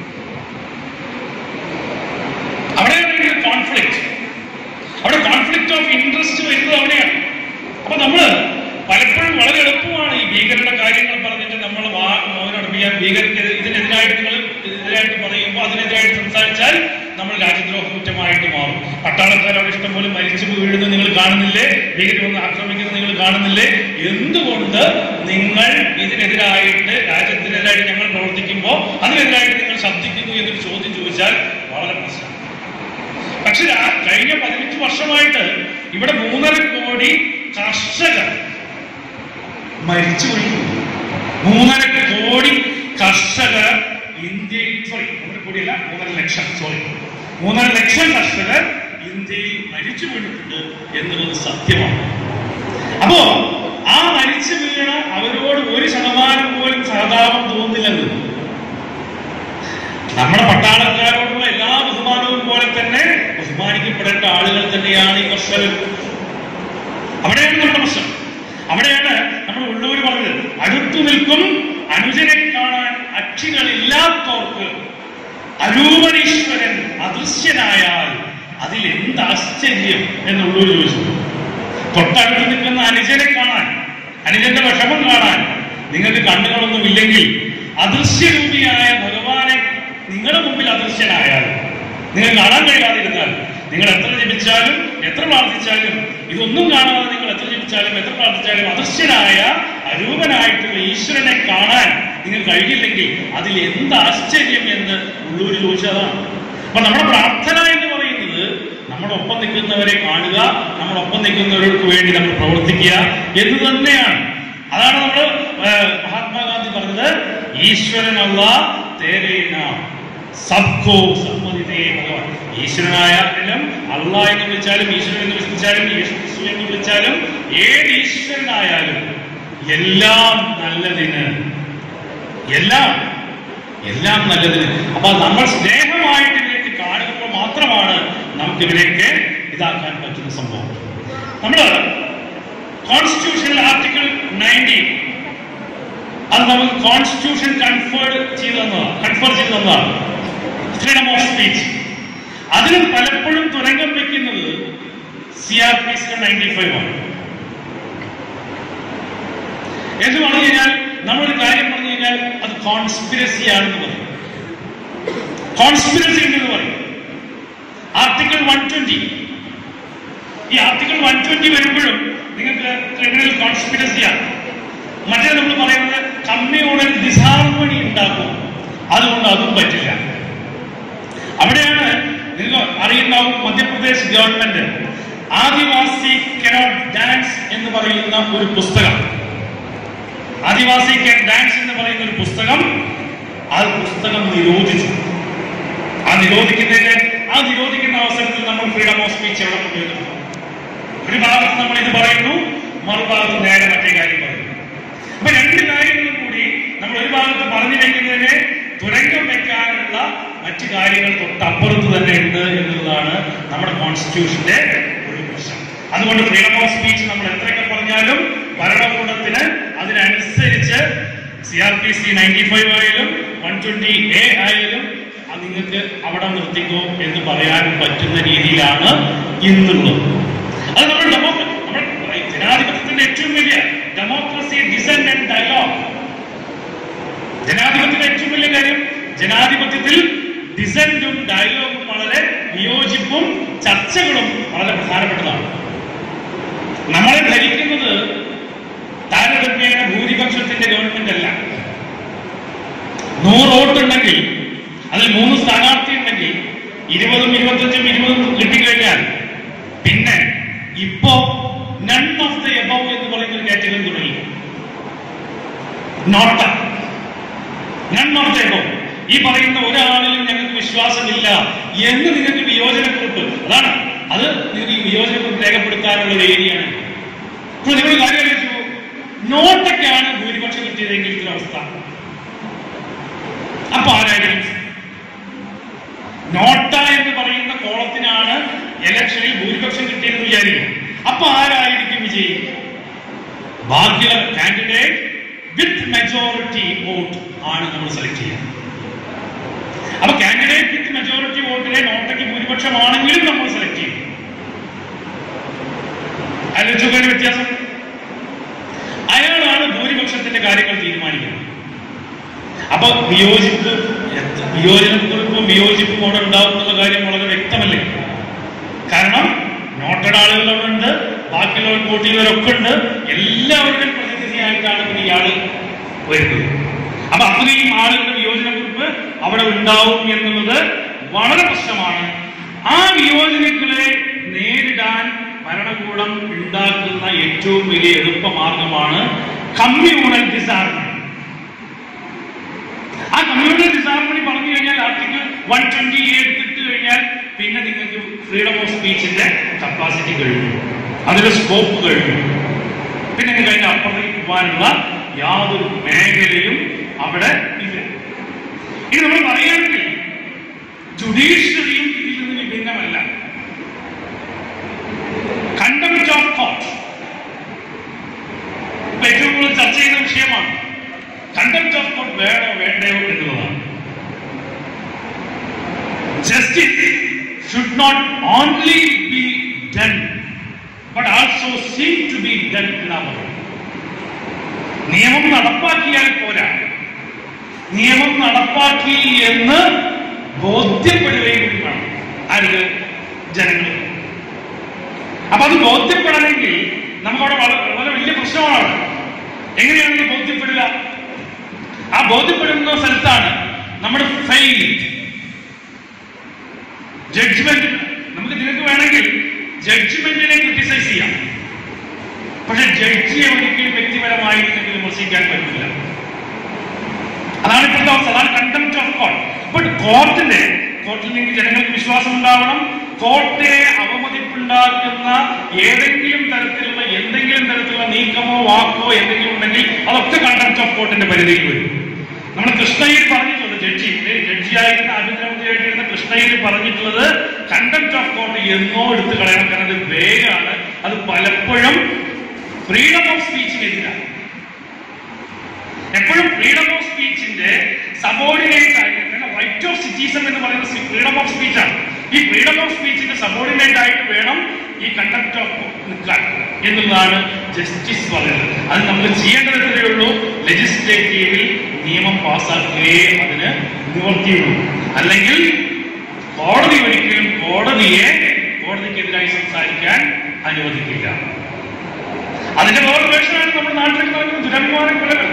അവിടെയാണ് കോൺഫ്ലിക്ട് അവിടെ കോൺഫ്ലിക്ട് ഓഫ് ഇൻട്രസ്റ്റ് വരുന്നത് അവിടെയാണ് അപ്പൊ നമ്മള് പലപ്പോഴും വളരെ എളുപ്പമാണ് ഈ ഭീകരരുടെ കാര്യങ്ങൾ പറഞ്ഞിട്ട് നമ്മൾ മൗനടപ്പിക്കാൻ ഭീകരർക്ക് ഇതിനെതിരായിട്ട് നിങ്ങൾ ഇതിനെതിരായിട്ട് പറയുമ്പോൾ അതിനെതിരായിട്ട് സംസാരിച്ചാൽ നമ്മൾ രാജ്യദ്രോഹ കുറ്റമായിട്ട് മാറും പട്ടാളക്കാർ അവിടെ ഇഷ്ടംപോലെ മരിച്ചു വീഴുന്നത് നിങ്ങൾ കാണുന്നില്ലേ ഭീകരർ വന്ന് ആക്രമിക്കുന്നത് നിങ്ങൾ കാണുന്നില്ലേ എന്തുകൊണ്ട് നിങ്ങൾ ഇതിനെതിരായിട്ട് രാജ്യത്തിനെതിരായിട്ട് ഞങ്ങൾ പ്രവർത്തിക്കുമ്പോൾ അതിനെതിരായിട്ട് നിങ്ങൾ ശബ്ദിക്കുന്നു എന്നൊരു ചോദ്യം ചോദിച്ചാൽ വളരെ പ്രശ്നം പക്ഷെ ആ കഴിഞ്ഞ പതിനഞ്ച് വർഷമായിട്ട് ഇവിടെ മൂന്നര കോടി കർഷകർ മരിച്ചു വീഴുന്നു മൂന്നര കോടി കർഷകർ ഇന്ത്യയിൽ സോറി മൂന്നര കോടിയല്ല മൂന്നര ലക്ഷം സോറി മൂന്നര ലക്ഷം കർഷകർ ഇന്ത്യയിൽ മരിച്ചു വീണിട്ടുണ്ട് എന്നുള്ളത് സത്യമാണ് അപ്പോ ആ മരിച്ചു വീണ അവരോട് ഒരു ശതമാനം പോലും സഹതാപം തോന്നില്ലെന്ന് നമ്മുടെ പട്ടാളക്കാരോടുള്ള എല്ലാ ബഹുമാനവും പോലെ തന്നെ ബഹുമാനിക്കപ്പെടേണ്ട ആളുകൾ തന്നെയാണ് ഈ കർഷകർ അവിടെയാണ് നമ്മുടെ പ്രശ്നം അവിടെയാണ് നമ്മൾ ഉള്ളൂർ പറഞ്ഞത് അടുത്തു നിൽക്കും അനുജനെ കാണാൻ അക്ഷികളില്ലാത്തവർക്ക് അരൂപണീശ്വരൻ അദൃശ്യനായാൽ അതിൽ എന്ത് ആശ്ചര്യം എന്നുള്ളൂർ ചോദിച്ചു തൊട്ടടുത്ത് നിൽക്കുന്ന അനുജനെ കാണാൻ അനുജന്റെ വിഷമം കാണാൻ നിങ്ങൾക്ക് കണ്ണുകളൊന്നും ഇല്ലെങ്കിൽ അദൃശ്യരൂപിയായ ഭഗവാനെ നിങ്ങളുടെ മുമ്പിൽ അദൃശ്യനായാൽ നിങ്ങൾ കാണാൻ കഴിയാതിരുന്നാൽ നിങ്ങൾ എത്ര ജപിച്ചാലും എത്ര പ്രാർത്ഥിച്ചാലും ഇതൊന്നും കാണാതെ നിങ്ങൾ എത്ര ജപിച്ചാലും എത്ര പ്രാർത്ഥിച്ചാലും അദൃശ്യനായ അരൂപനായിട്ടുള്ള ഈശ്വരനെ കാണാൻ നിങ്ങൾ കഴിയില്ലെങ്കിൽ അതിൽ എന്ത് ആശ്ചര്യം എന്ന് ഉള്ളൂർ ചോദിച്ചതാണ് അപ്പൊ നമ്മുടെ പ്രാർത്ഥന എന്ന് പറയുന്നത് നമ്മുടെ ഒപ്പം നിൽക്കുന്നവരെ കാണുക നമ്മുടെ ഒപ്പം നിൽക്കുന്നവർക്ക് വേണ്ടി നമ്മൾ പ്രവർത്തിക്കുക എന്ന് തന്നെയാണ് അതാണ് നമ്മൾ മഹാത്മാഗാന്ധി പറഞ്ഞത് ഈശ്വരനല്ല തേരേന സബ്കോ സമ്മതിതേ ഭഗവാൻ ഈശ്വരനായാലും അള്ള എന്ന് വിളിച്ചാലും ഈശ്വരൻ എന്ന് വിളിച്ചാലും യേശു ക്രിസ്തു എന്ന് വിളിച്ചാലും ഏത് ഈശ്വരനായാലും എല്ലാം നല്ലതിന് എല്ലാം എല്ലാം നല്ലതിന് അപ്പൊ നമ്മൾ സ്നേഹമായിട്ട് ഇവരേക്ക് കാണുമ്പോൾ മാത്രമാണ് നമുക്ക് ഇവരെയൊക്കെ ഇതാക്കാൻ പറ്റുന്ന സംഭവം നമ്മള് കോൺസ്റ്റിറ്റ്യൂഷനിൽ ആർട്ടിക്കിൾ നയൻറ്റീൻ അത് നമുക്ക് കോൺസ്റ്റിറ്റ്യൂഷൻ കൺഫേർഡ് ചെയ്തു തന്നതാണ് കൺഫേർ ചെയ്തു തന്നതാണ് ഫ്രീഡം ഓഫ് സ്പീച്ച് അതിന് പലപ്പോഴും തുരങ്കം വെക്കുന്നത് C R P C ninety five ആണ് എന്ന് പറഞ്ഞു കഴിഞ്ഞാൽ നമ്മളൊരു കാര്യം പറഞ്ഞു കഴിഞ്ഞാൽ അത് കോൺസ്പിരസി ആണെന്ന് പറയും കോൺസ്പിറസി എന്ന് പറയും ആർട്ടിക്കിൾ വൺ ട്വന്റി ഈ ആർട്ടിക്കിൾ വൺ ട്വന്റി വരുമ്പോഴും നിങ്ങൾക്ക് ക്രിമിനൽ കോൺസ്പിറസിയാണ് മറ്റേ നമ്മൾ പറയുന്നത് കമ്മ്യൂണൽ ഡിസാർമണി ഉണ്ടാക്കും അതുകൊണ്ട് അതും പറ്റില്ല അവിടെയാണ് നിങ്ങൾ അറിയുണ്ടാവും മധ്യപ്രദേശ് ഗവൺമെന്റ് ആദിവാസി കനോട്ട് ഡാൻസ് എന്ന് പറയുന്ന ഒരു പുസ്തകം ആദിവാസി കൻ ഡാൻസ് എന്ന് പറയുന്ന ഒരു പുസ്തകം ആ പുസ്തകം നിരോധിച്ചു ആ നിരോധിക്കുന്നതിന് ആ നിരോധിക്കുന്ന അവസരത്തിൽ നമ്മൾ ഫ്രീഡം ഓഫ് സ്പീച്ച് എവിടെ കൊണ്ടുവരുന്നു ഒരു ഭാഗത്ത് നമ്മൾ ഇത് പറയുന്നു മറുഭാഗത്ത് നേരെ മറ്റേ കാര്യം പറയുന്നു അപ്പൊ രണ്ട് കാര്യങ്ങളും കൂടി നമ്മൾ ഒരു ഭാഗത്ത് പറഞ്ഞു വെക്കുന്നതിന് തുരങ്കം വെക്കാനുള്ള മറ്റു കാര്യങ്ങൾ തൊട്ടപ്പുറത്ത് തന്നെ ഉണ്ട് എന്നുള്ളതാണ് നമ്മുടെ കോൺസ്റ്റിറ്റ്യൂഷന്റെ ഒരു പ്രശ്നം അതുകൊണ്ട് ഫ്രീഡം ഓഫ് സ്പീച്ച് നമ്മൾ എത്രയൊക്കെ പറഞ്ഞാലും ഭരണകൂടത്തിന് അതിനനുസരിച്ച് C R P C ninety five ആയാലും വൺ ട്വന്റി എ ആയാലും അത് നിങ്ങൾക്ക് അവിടെ നിർത്തിക്കോ എന്ന് പറയാൻ പറ്റുന്ന രീതിയിലാണ് ഇന്നുള്ളത് അത് നമ്മൾ ഡെമോക്ര നമ്മൾ ജനാധിപത്യത്തിന്റെ ഏറ്റവും വലിയ ഡെമോക്രസി ഡിസെന്റ് ആൻഡ് ഡയലോഗ് ജനാധിപത്യത്തിന്റെ ഏറ്റവും വലിയ കാര്യം ജനാധിപത്യത്തിൽ ഡിസെന്റും ഡയലോഗും വളരെ വിയോജിപ്പും ചർച്ചകളും വളരെ പ്രധാനപ്പെട്ടതാണ് നമ്മളെ ഭരിക്കുന്നത് താരതമ്യേന ഭൂരിപക്ഷത്തിന്റെ ഗവൺമെന്റ് അല്ല നൂറ് വോട്ടുണ്ടെങ്കിൽ അതിൽ മൂന്ന് സ്ഥാനാർത്ഥി ഉണ്ടെങ്കിൽ ഇരുപതും ഇരുപത്തഞ്ചും ഇരുപതും കിട്ടിക്കഴിഞ്ഞാൽ പിന്നെ ഇപ്പോ നൺ ഓഫ് ദ എബവ് എന്ന് പറയുന്ന ഒരു കാറ്റഗറി തുടങ്ങി NOTA none of the above ഈ പറയുന്ന ഒരാളിലും ഞങ്ങൾക്ക് വിശ്വാസമില്ല എന്ന് നിങ്ങൾക്ക് വിയോജനക്കുറിപ്പ് അതാണ് അത് നിങ്ങൾക്ക് ഈ വിയോജനക്കുറിപ്പ് രേഖപ്പെടുത്താനുള്ള ഒരു ഏരിയയാണ് ഇപ്പോൾ നിങ്ങൾ കാര്യം ആലോചിച്ചു നോട്ടൊക്കെയാണ് ഭൂരിപക്ഷം കിട്ടിയതെങ്കിൽ ഇത്ര അവസ്ഥ അപ്പൊ ആരായിരിക്കും നോട്ട എന്ന് പറയുന്ന കോളത്തിനാണ് ഇലക്ഷനിൽ ഭൂരിപക്ഷം കിട്ടിയെന്ന് വിചാരിക്കും അപ്പൊ ആരായിരിക്കും വിജയി ബാക്കിയുള്ള കാൻഡിഡേറ്റ് വിത്ത് മെജോറിറ്റി വോട്ട് ആണ് നമ്മൾ സെലക്ട് ചെയ്യുക അപ്പൊ കാൻഡിഡേറ്റ് വിത്ത് മെജോറിറ്റി വോട്ടിലെ നോട്ടയ്ക്ക് ഭൂരിപക്ഷമാണെങ്കിലും നമ്മൾ സെലക്ട് ചെയ്യും ആലോചിച്ചൊക്കെ ഒരു വ്യത്യാസം അയാളാണ് ഭൂരിപക്ഷത്തിന്റെ കാര്യങ്ങൾ തീരുമാനിക്കുന്നത് അപ്പൊ വിയോജിപ്പ് എത്ര- വിയോജനക്കുറിപ്പും വിയോജിപ്പും അവിടെ ഉണ്ടാവും എന്നുള്ള കാര്യം വളരെ വ്യക്തമല്ലേ കാരണം നോട്ടഡ് ആളുകൾ അവിടെ ഉണ്ട് ബാക്കിയുള്ളവർ വോട്ട് ചെയ്തവരൊക്കെ ഉണ്ട് എല്ലാവരുടെയും പ്രതിനിധിയായിട്ടാണ് പിന്നെ ഇയാള് വരുന്നത് അപ്പൊ അത്രയും ആളുകളുടെ വിയോജനക്കുറിപ്പ് അവിടെ ഉണ്ടാവും എന്നുള്ളത് വളരെ പ്രശ്നമാണ് ആ വിയോജനങ്ങളെ നേരിടാൻ ഭരണകൂടം ഉണ്ടാക്കുന്ന ഏറ്റവും വലിയ എളുപ്പമാർഗമാണ് കമ്മ്യൂണൽ ഡിസാർമണി ആ കമ്മ്യൂണൽ ഡിസാർമണി പറഞ്ഞു കഴിഞ്ഞാൽ ആർട്ടിക്കിൾ വൺ ട്വന്റി എടുത്തിട്ട് കഴിഞ്ഞാൽ പിന്നെ നിങ്ങൾക്ക് ഫ്രീഡം ഓഫ് സ്പീച്ചിന്റെ കപ്പാസിറ്റി കഴിഞ്ഞു അതിന്റെ സ്കോപ്പ് കഴിഞ്ഞു പിന്നെ നിങ്ങൾക്ക് അതിന്റെ അപ്പുറത്തേക്ക് പോകാനുള്ള യാതൊരു മേഖലയും അവിടെ ഇല്ല ഇനി നമ്മൾ പറയുകയാണെങ്കിൽ ജുഡീഷ്യറിയും ഇതിൽ നിന്ന് വിഭിന്നമല്ല കണ്ടംപ്റ്റ് ഓഫ് കോർട്ട് ഇപ്പൊ ഏറ്റവും കൂടുതൽ ചർച്ച ചെയ്യുന്ന വിഷയമാണ് കണ്ടംപ്റ്റ് ഓഫ് കോർട്ട് വേണോ വേണ്ടയോ എന്നുള്ളതാണ് justice should not only be done but also seem to be done എന്നാ പറയുന്നത് നിയമം നടപ്പാക്കിയാൽ പോരാ നിയമം നടപ്പാക്കി എന്ന് ബോധ്യപ്പെടുകയും കൂടി വേണം ആർക്ക് ജനങ്ങൾ അപ്പൊ അത് ബോധ്യപ്പെടണമെങ്കിൽ നമുക്കവിടെ വളരെ വളരെ വലിയ പ്രശ്നമാണ് അവിടെ. എങ്ങനെയാണ് ഇത് ബോധ്യപ്പെടുക ആ ബോധ്യപ്പെടുന്ന സ്ഥലത്താണ് നമ്മുടെ ഫെയിൽ ജഡ്ജ്മെന്റ് നമുക്ക് നിനക്ക് വേണമെങ്കിൽ ജഡ്ജ്മെന്റിനെ ക്രിട്ടിസൈസ് ചെയ്യാം പക്ഷെ ജഡ്ജിയെ ഒരിക്കലും വ്യക്തിപരമായി നിങ്ങൾക്ക് വിമർശിക്കാൻ പറ്റില്ല അതാണ് ഇപ്പോഴത്തെ അവസ്ഥ അതാണ് കണ്ടംപ്റ്റ് ഓഫ് കോർട്ട് ബട്ട് കോർട്ടിന്റെ കോർട്ടിൽ നിങ്ങൾക്ക് ജനങ്ങൾക്ക് വിശ്വാസം ഉണ്ടാവണം കോർട്ടിനെ അവമതിപ്പുണ്ടാക്കുന്ന ഏതെങ്കിലും തരത്തിലുള്ള എന്തെങ്കിലും തരത്തിലുള്ള നീക്കമോ വാക്കോ എന്തെങ്കിലും ഉണ്ടെങ്കിൽ അതൊക്കെ കണ്ടംപ്റ്റ് ഓഫ് കോർട്ടിന്റെ പരിധിയിൽ വരും നമ്മൾ കൃഷ്ണയിൽ പറഞ്ഞിട്ടുണ്ട് ജഡ്ജി ജഡ്ജിയായിരുന്ന ആഭ്യന്തരമന്ത്രിയായിട്ടിരുന്ന കൃഷ്ണയിൽ പറഞ്ഞിട്ടുള്ളത് കണ്ടംപ്റ്റ് ഓഫ് കോർട്ട് എന്നോ എടുത്തു കളയണം കാരണം അത് വേഗമാണ് അത് പലപ്പോഴും ഫ്രീഡം ഓഫ് സ്പീച്ചിനെതിരാണ് എപ്പോഴും ഫ്രീഡം ഓഫ് സ്പീച്ചിന്റെ സബോർഡിനേറ്റ് ആയിട്ട് റൈറ്റ് ഓഫ് സിറ്റിസൺ എന്ന് പറയുന്ന ഫ്രീഡം ഓഫ് സ്പീച്ച് ആണ് ഈ ഫ്രീഡം ഓഫ് സ്പീച്ചിന്റെ സബോർഡിനേറ്റ് ആയിട്ട് വേണം ഈ കണ്ടക്ട് ഓഫ് നിൽക്കാൻ എന്നുള്ളതാണ് ജസ്റ്റിസ് പറയുന്നത് അത് നമ്മൾ ചെയ്യേണ്ടത് ഇത്രയേ ഉള്ളൂ ലെജിസ്ലേറ്റീവിൽ നിയമം പാസ്സാക്കുകയേ അതിന് നിവർത്തിയുള്ളൂ അല്ലെങ്കിൽ കോടതി ഒരിക്കലും കോടതിയെ കോടതിക്കെതിരായി സംസാരിക്കാൻ അനുവദിക്കില്ല അതിന്റെ വേറെ വേഷനാണ് നമ്മുടെ നാട്ടിൽ നടക്കുന്ന ദുരഭിമാന കൊലകൾ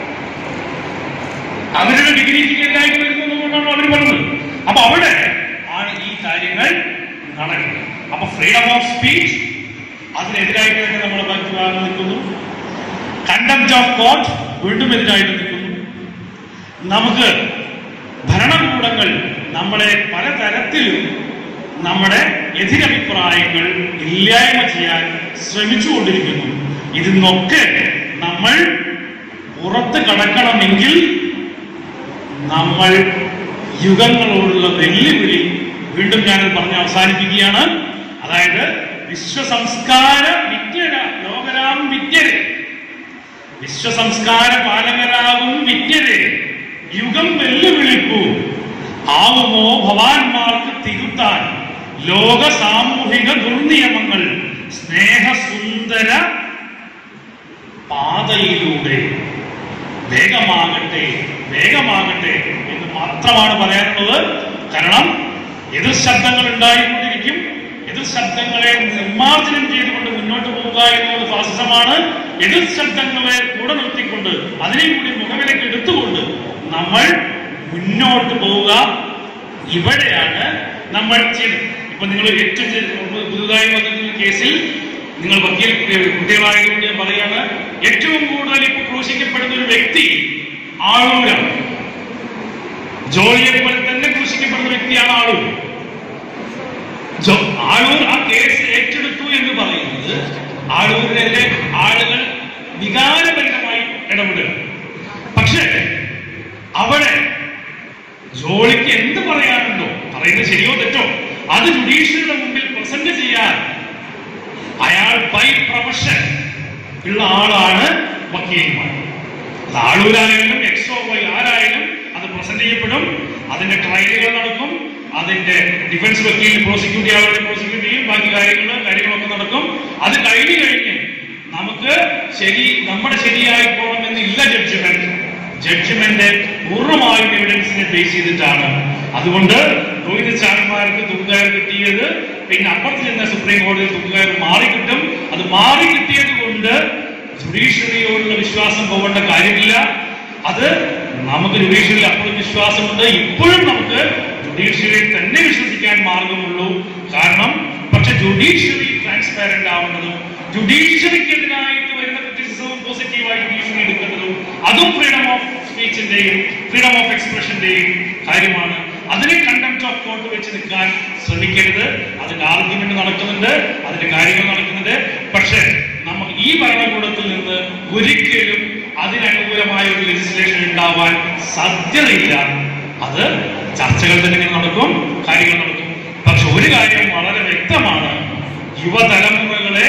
അവരുടെ ഡിഗ്രിക്കെതിരായിട്ട് വരുന്നതുകൊണ്ടാണ് അവർ പറഞ്ഞത് അപ്പൊ അവിടെ ആണ് ഈ കാര്യങ്ങൾ നടക്കുന്നത് അപ്പൊ ഫ്രീഡം ഓഫ് സ്പീച്ച് അതിനെതിരായിട്ട് തന്നെ നമ്മുടെ മറ്റു ഭാഗം നിൽക്കുന്നു കണ്ടംപ്റ്റ് ഓഫ് കോർട്ട് വീണ്ടും എതിരായിട്ട് നിൽക്കുന്നു നമുക്ക് ഭരണകൂടങ്ങൾ നമ്മളെ പലതരത്തിലും നമ്മുടെ എതിരഭിപ്രായങ്ങൾ ഇല്ലായ്മ ചെയ്യാൻ ശ്രമിച്ചുകൊണ്ടിരിക്കുന്നു ഇതിന്നൊക്കെ നമ്മൾ പുറത്ത് കടക്കണമെങ്കിൽ നമ്മൾ യുഗങ്ങളോടുള്ള വെല്ലുവിളി വീണ്ടും ഞാനത് പറഞ്ഞ് അവസാനിപ്പിക്കുകയാണ് അതായത് വിശ്വസംസ്കാര വിദ്യര ലോകരാം വിദ്യരെ വിശ്വസംസ്കാര പാലകരാകും വിദ്യരെ യുഗം വെല്ലുവിളിക്കൂ ആവുമോ ഭവാന്മാർക്ക് തിരുത്താൻ ലോക സാമൂഹിക ദുർനിയമങ്ങൾ സ്നേഹസുന്ദര പാതയിലൂടെ വേഗമാകട്ടെ വേഗമാകട്ടെ എന്ന് മാത്രമാണ് പറയാനുള്ളത് കാരണം എതിർ ശബ്ദങ്ങൾ ഉണ്ടായിക്കൊണ്ടിരിക്കും എതിർ ശബ്ദങ്ങളെ നിർമ്മാർജ്ജനം ചെയ്തുകൊണ്ട് മുന്നോട്ട് പോവുക എന്നുള്ളത് ഫാസിസമാണ് എതിർ ശബ്ദങ്ങളെ കൂടെ നിർത്തിക്കൊണ്ട് അതിനെ കൂടി മുഖവിലേക്ക് എടുത്തുകൊണ്ട് നമ്മൾ മുന്നോട്ട് പോവുക ഇവിടെയാണ് നമ്മൾ ചെയ്തത് ഇപ്പൊ നിങ്ങൾ ഏറ്റവും ചെയ്ത- പുതുതായി വന്നിട്ടുള്ള കേസിൽ നിങ്ങൾ വക്കീൽ കുട്ടികളായതുകൊണ്ട് ഞാൻ പറയാണ് ഏറ്റവും കൂടുതൽ ഇപ്പൊ ക്രൂശിക്കപ്പെടുന്ന ഒരു വ്യക്തി ആളൂരാണ് ജോളിയെ പോലെ തന്നെ ക്രൂശിക്കപ്പെടുന്ന വ്യക്തിയാണ് ആളൂർ ജോ- ആളൂർ ആ കേസ് ഏറ്റെടുത്തു എന്ന് പറയുന്നത് ആളൂരിലെ ആളുകൾ വികാരപരമായി ഇടപെടുക പക്ഷേ അവിടെ ജോളിക്ക് എന്ത് പറയാനുണ്ടോ പറയുന്നത് ശരിയോ തെറ്റോ അത് ജുഡീഷ്യറിയുടെ മുമ്പിൽ പ്രസന്റ് ചെയ്യാൻ അയാൾ ബൈ പ്രൊഫഷൻ ഉള്ള ആളാണ് വക്കീൽമാർ അത് ആളൂരായാലും എക്സോ വൈ ആരായാലും അത് പ്രസന്റ് ചെയ്യപ്പെടും അതിന്റെ ട്രയലുകൾ നടക്കും അതിന്റെ ഡിഫൻസ് വക്കീൽ പ്രോസിക്യൂട്ട് ചെയ്യാതെ പ്രോസിക്യൂട്ട് ചെയ്യും ബാക്കി കാര്യങ്ങൾ കാര്യങ്ങളൊക്കെ നടക്കും അത് കഴിഞ്ഞു കഴിഞ്ഞ് നമുക്ക് ശരി നമ്മുടെ ശരിയായി പോകണമെന്നില്ല ജഡ്ജ്മെന്റ് ജഡ്ജ്മെന്റ് പൂർണ്ണമായും എവിഡൻസിനെ ബേസ് ചെയ്തിട്ടാണ് അതുകൊണ്ട് രോഹിത് ചാരന്മാർക്ക് തുകകയർ കിട്ടിയത് പിന്നെ അപ്പുറത്ത് ചെന്ന സുപ്രീം കോടതിയിൽ തുകകയർ മാറിക്കിട്ടും അത് മാറിക്കിട്ടിയത് കൊണ്ട് ജുഡീഷ്യറിയോടുള്ള വിശ്വാസം പോകേണ്ട കാര്യമില്ല അത് നമുക്ക് ജുഡീഷ്യറിയിൽ അപ്പോഴും വിശ്വാസമുണ്ട് ഇപ്പോഴും നമുക്ക് ജുഡീഷ്യറിയിൽ തന്നെ വിശ്വസിക്കാൻ മാർഗമുള്ളൂ കാരണം പക്ഷെ ജുഡീഷ്യറി ട്രാൻസ്പാരന്റ് ആവുന്നതും ജുഡീഷ്യറിക്കെതിരായിട്ട് വരുന്ന ക്രിറ്റിസിസവും പോസിറ്റീവായി ജുഡീഷ്യറി എടുക്കേണ്ടതും അതും ഫ്രീഡം ഓഫ് സ്പീച്ചിന്റെയും ഫ്രീഡം ഓഫ് എക്സ്പ്രഷന്റെയും കാര്യമാണ് അതിനെ കണ്ടംപ്റ്റ് ഓഫ് കോർട്ട് വെച്ച് നിൽക്കാൻ ശ്രമിക്കരുത് അതിന്റെ ആർഗ്യുമെന്റ് നടക്കുന്നുണ്ട് അതിന്റെ കാര്യങ്ങൾ നടക്കുന്നുണ്ട് പക്ഷേ നമുക്ക് ഈ ഭരണകൂടത്തിൽ നിന്ന് ഒരിക്കലും അതിനനുകൂലമായ ഒരു ലെജിസ്ലേഷൻ ഉണ്ടാവാൻ സാധ്യതയില്ല അത് ചർച്ചകൾ തന്നെ ഇങ്ങനെ നടക്കും കാര്യങ്ങൾ നടക്കും പക്ഷെ ഒരു കാര്യം വളരെ വ്യക്തമാണ് യുവതലമുറകളെ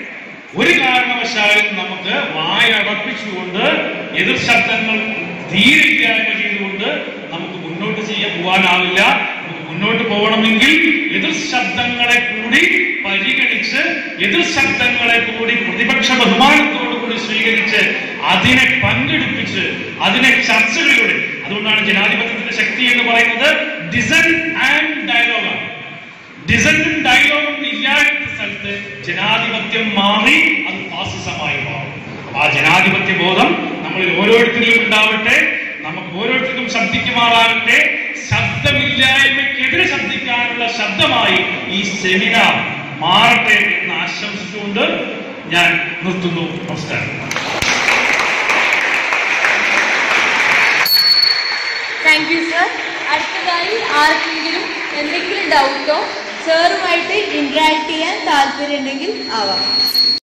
ഒരു കാരണവശാലും നമുക്ക് വായടപ്പിച്ചുകൊണ്ട് എതിർ ശബ്ദങ്ങൾ തീരെ ഇല്ലായ്മ ചെയ്തുകൊണ്ട് നമുക്ക് മുന്നോട്ട് ചെയ്യാൻ പോകാനാവില്ല നമുക്ക് മുന്നോട്ട് പോകണമെങ്കിൽ എതിർ ശബ്ദങ്ങളെ കൂടി പരിഗണിച്ച് എതിർ ശബ്ദങ്ങളെ കൂടി പ്രതിപക്ഷ ബഹുമാനത്തോടു കൂടി സ്വീകരിച്ച് അതിനെ പങ്കെടുപ്പിച്ച് അതിനെ ചർച്ചകളിലൂടെ അതുകൊണ്ടാണ് ജനാധിപത്യത്തിന്റെ ശക്തി എന്ന് പറയുന്നത് ഡിസൺ ആൻഡ് ഡയലോഗാണ് ഡിസന്റും ഡയലോഗും ഇല്ലാത്ത സ്ഥലത്ത് ജനാധിപത്യം മാറി അത് ഫാസിസമായി മാറും അപ്പൊ ആ ജനാധിപത്യ ബോധം നമ്മളിൽ ഓരോരുത്തരിലും ഉണ്ടാവട്ടെ നമുക്ക് ഓരോരുത്തർക്കും ശബ്ദിക്കുമാറാകട്ടെ ശബ്ദമില്ലായ്മയ്ക്കെതിരെ ശബ്ദിക്കാനുള്ള ശബ്ദമായി ഈ സെമിനാർ മാറട്ടെ എന്ന് ആശംസിച്ചുകൊണ്ട് ഞാൻ നിർത്തുന്നു നമസ്കാരം താങ്ക് യു സർ അടുത്തതായി ആർക്കെങ്കിലും എന്തെങ്കിലും ഡൗട്ടോ സാറുമായിട്ട് ഇന്ററാക്ട് ചെയ്യാൻ താല്പര്യമുണ്ടെങ്കിൽ ആവാം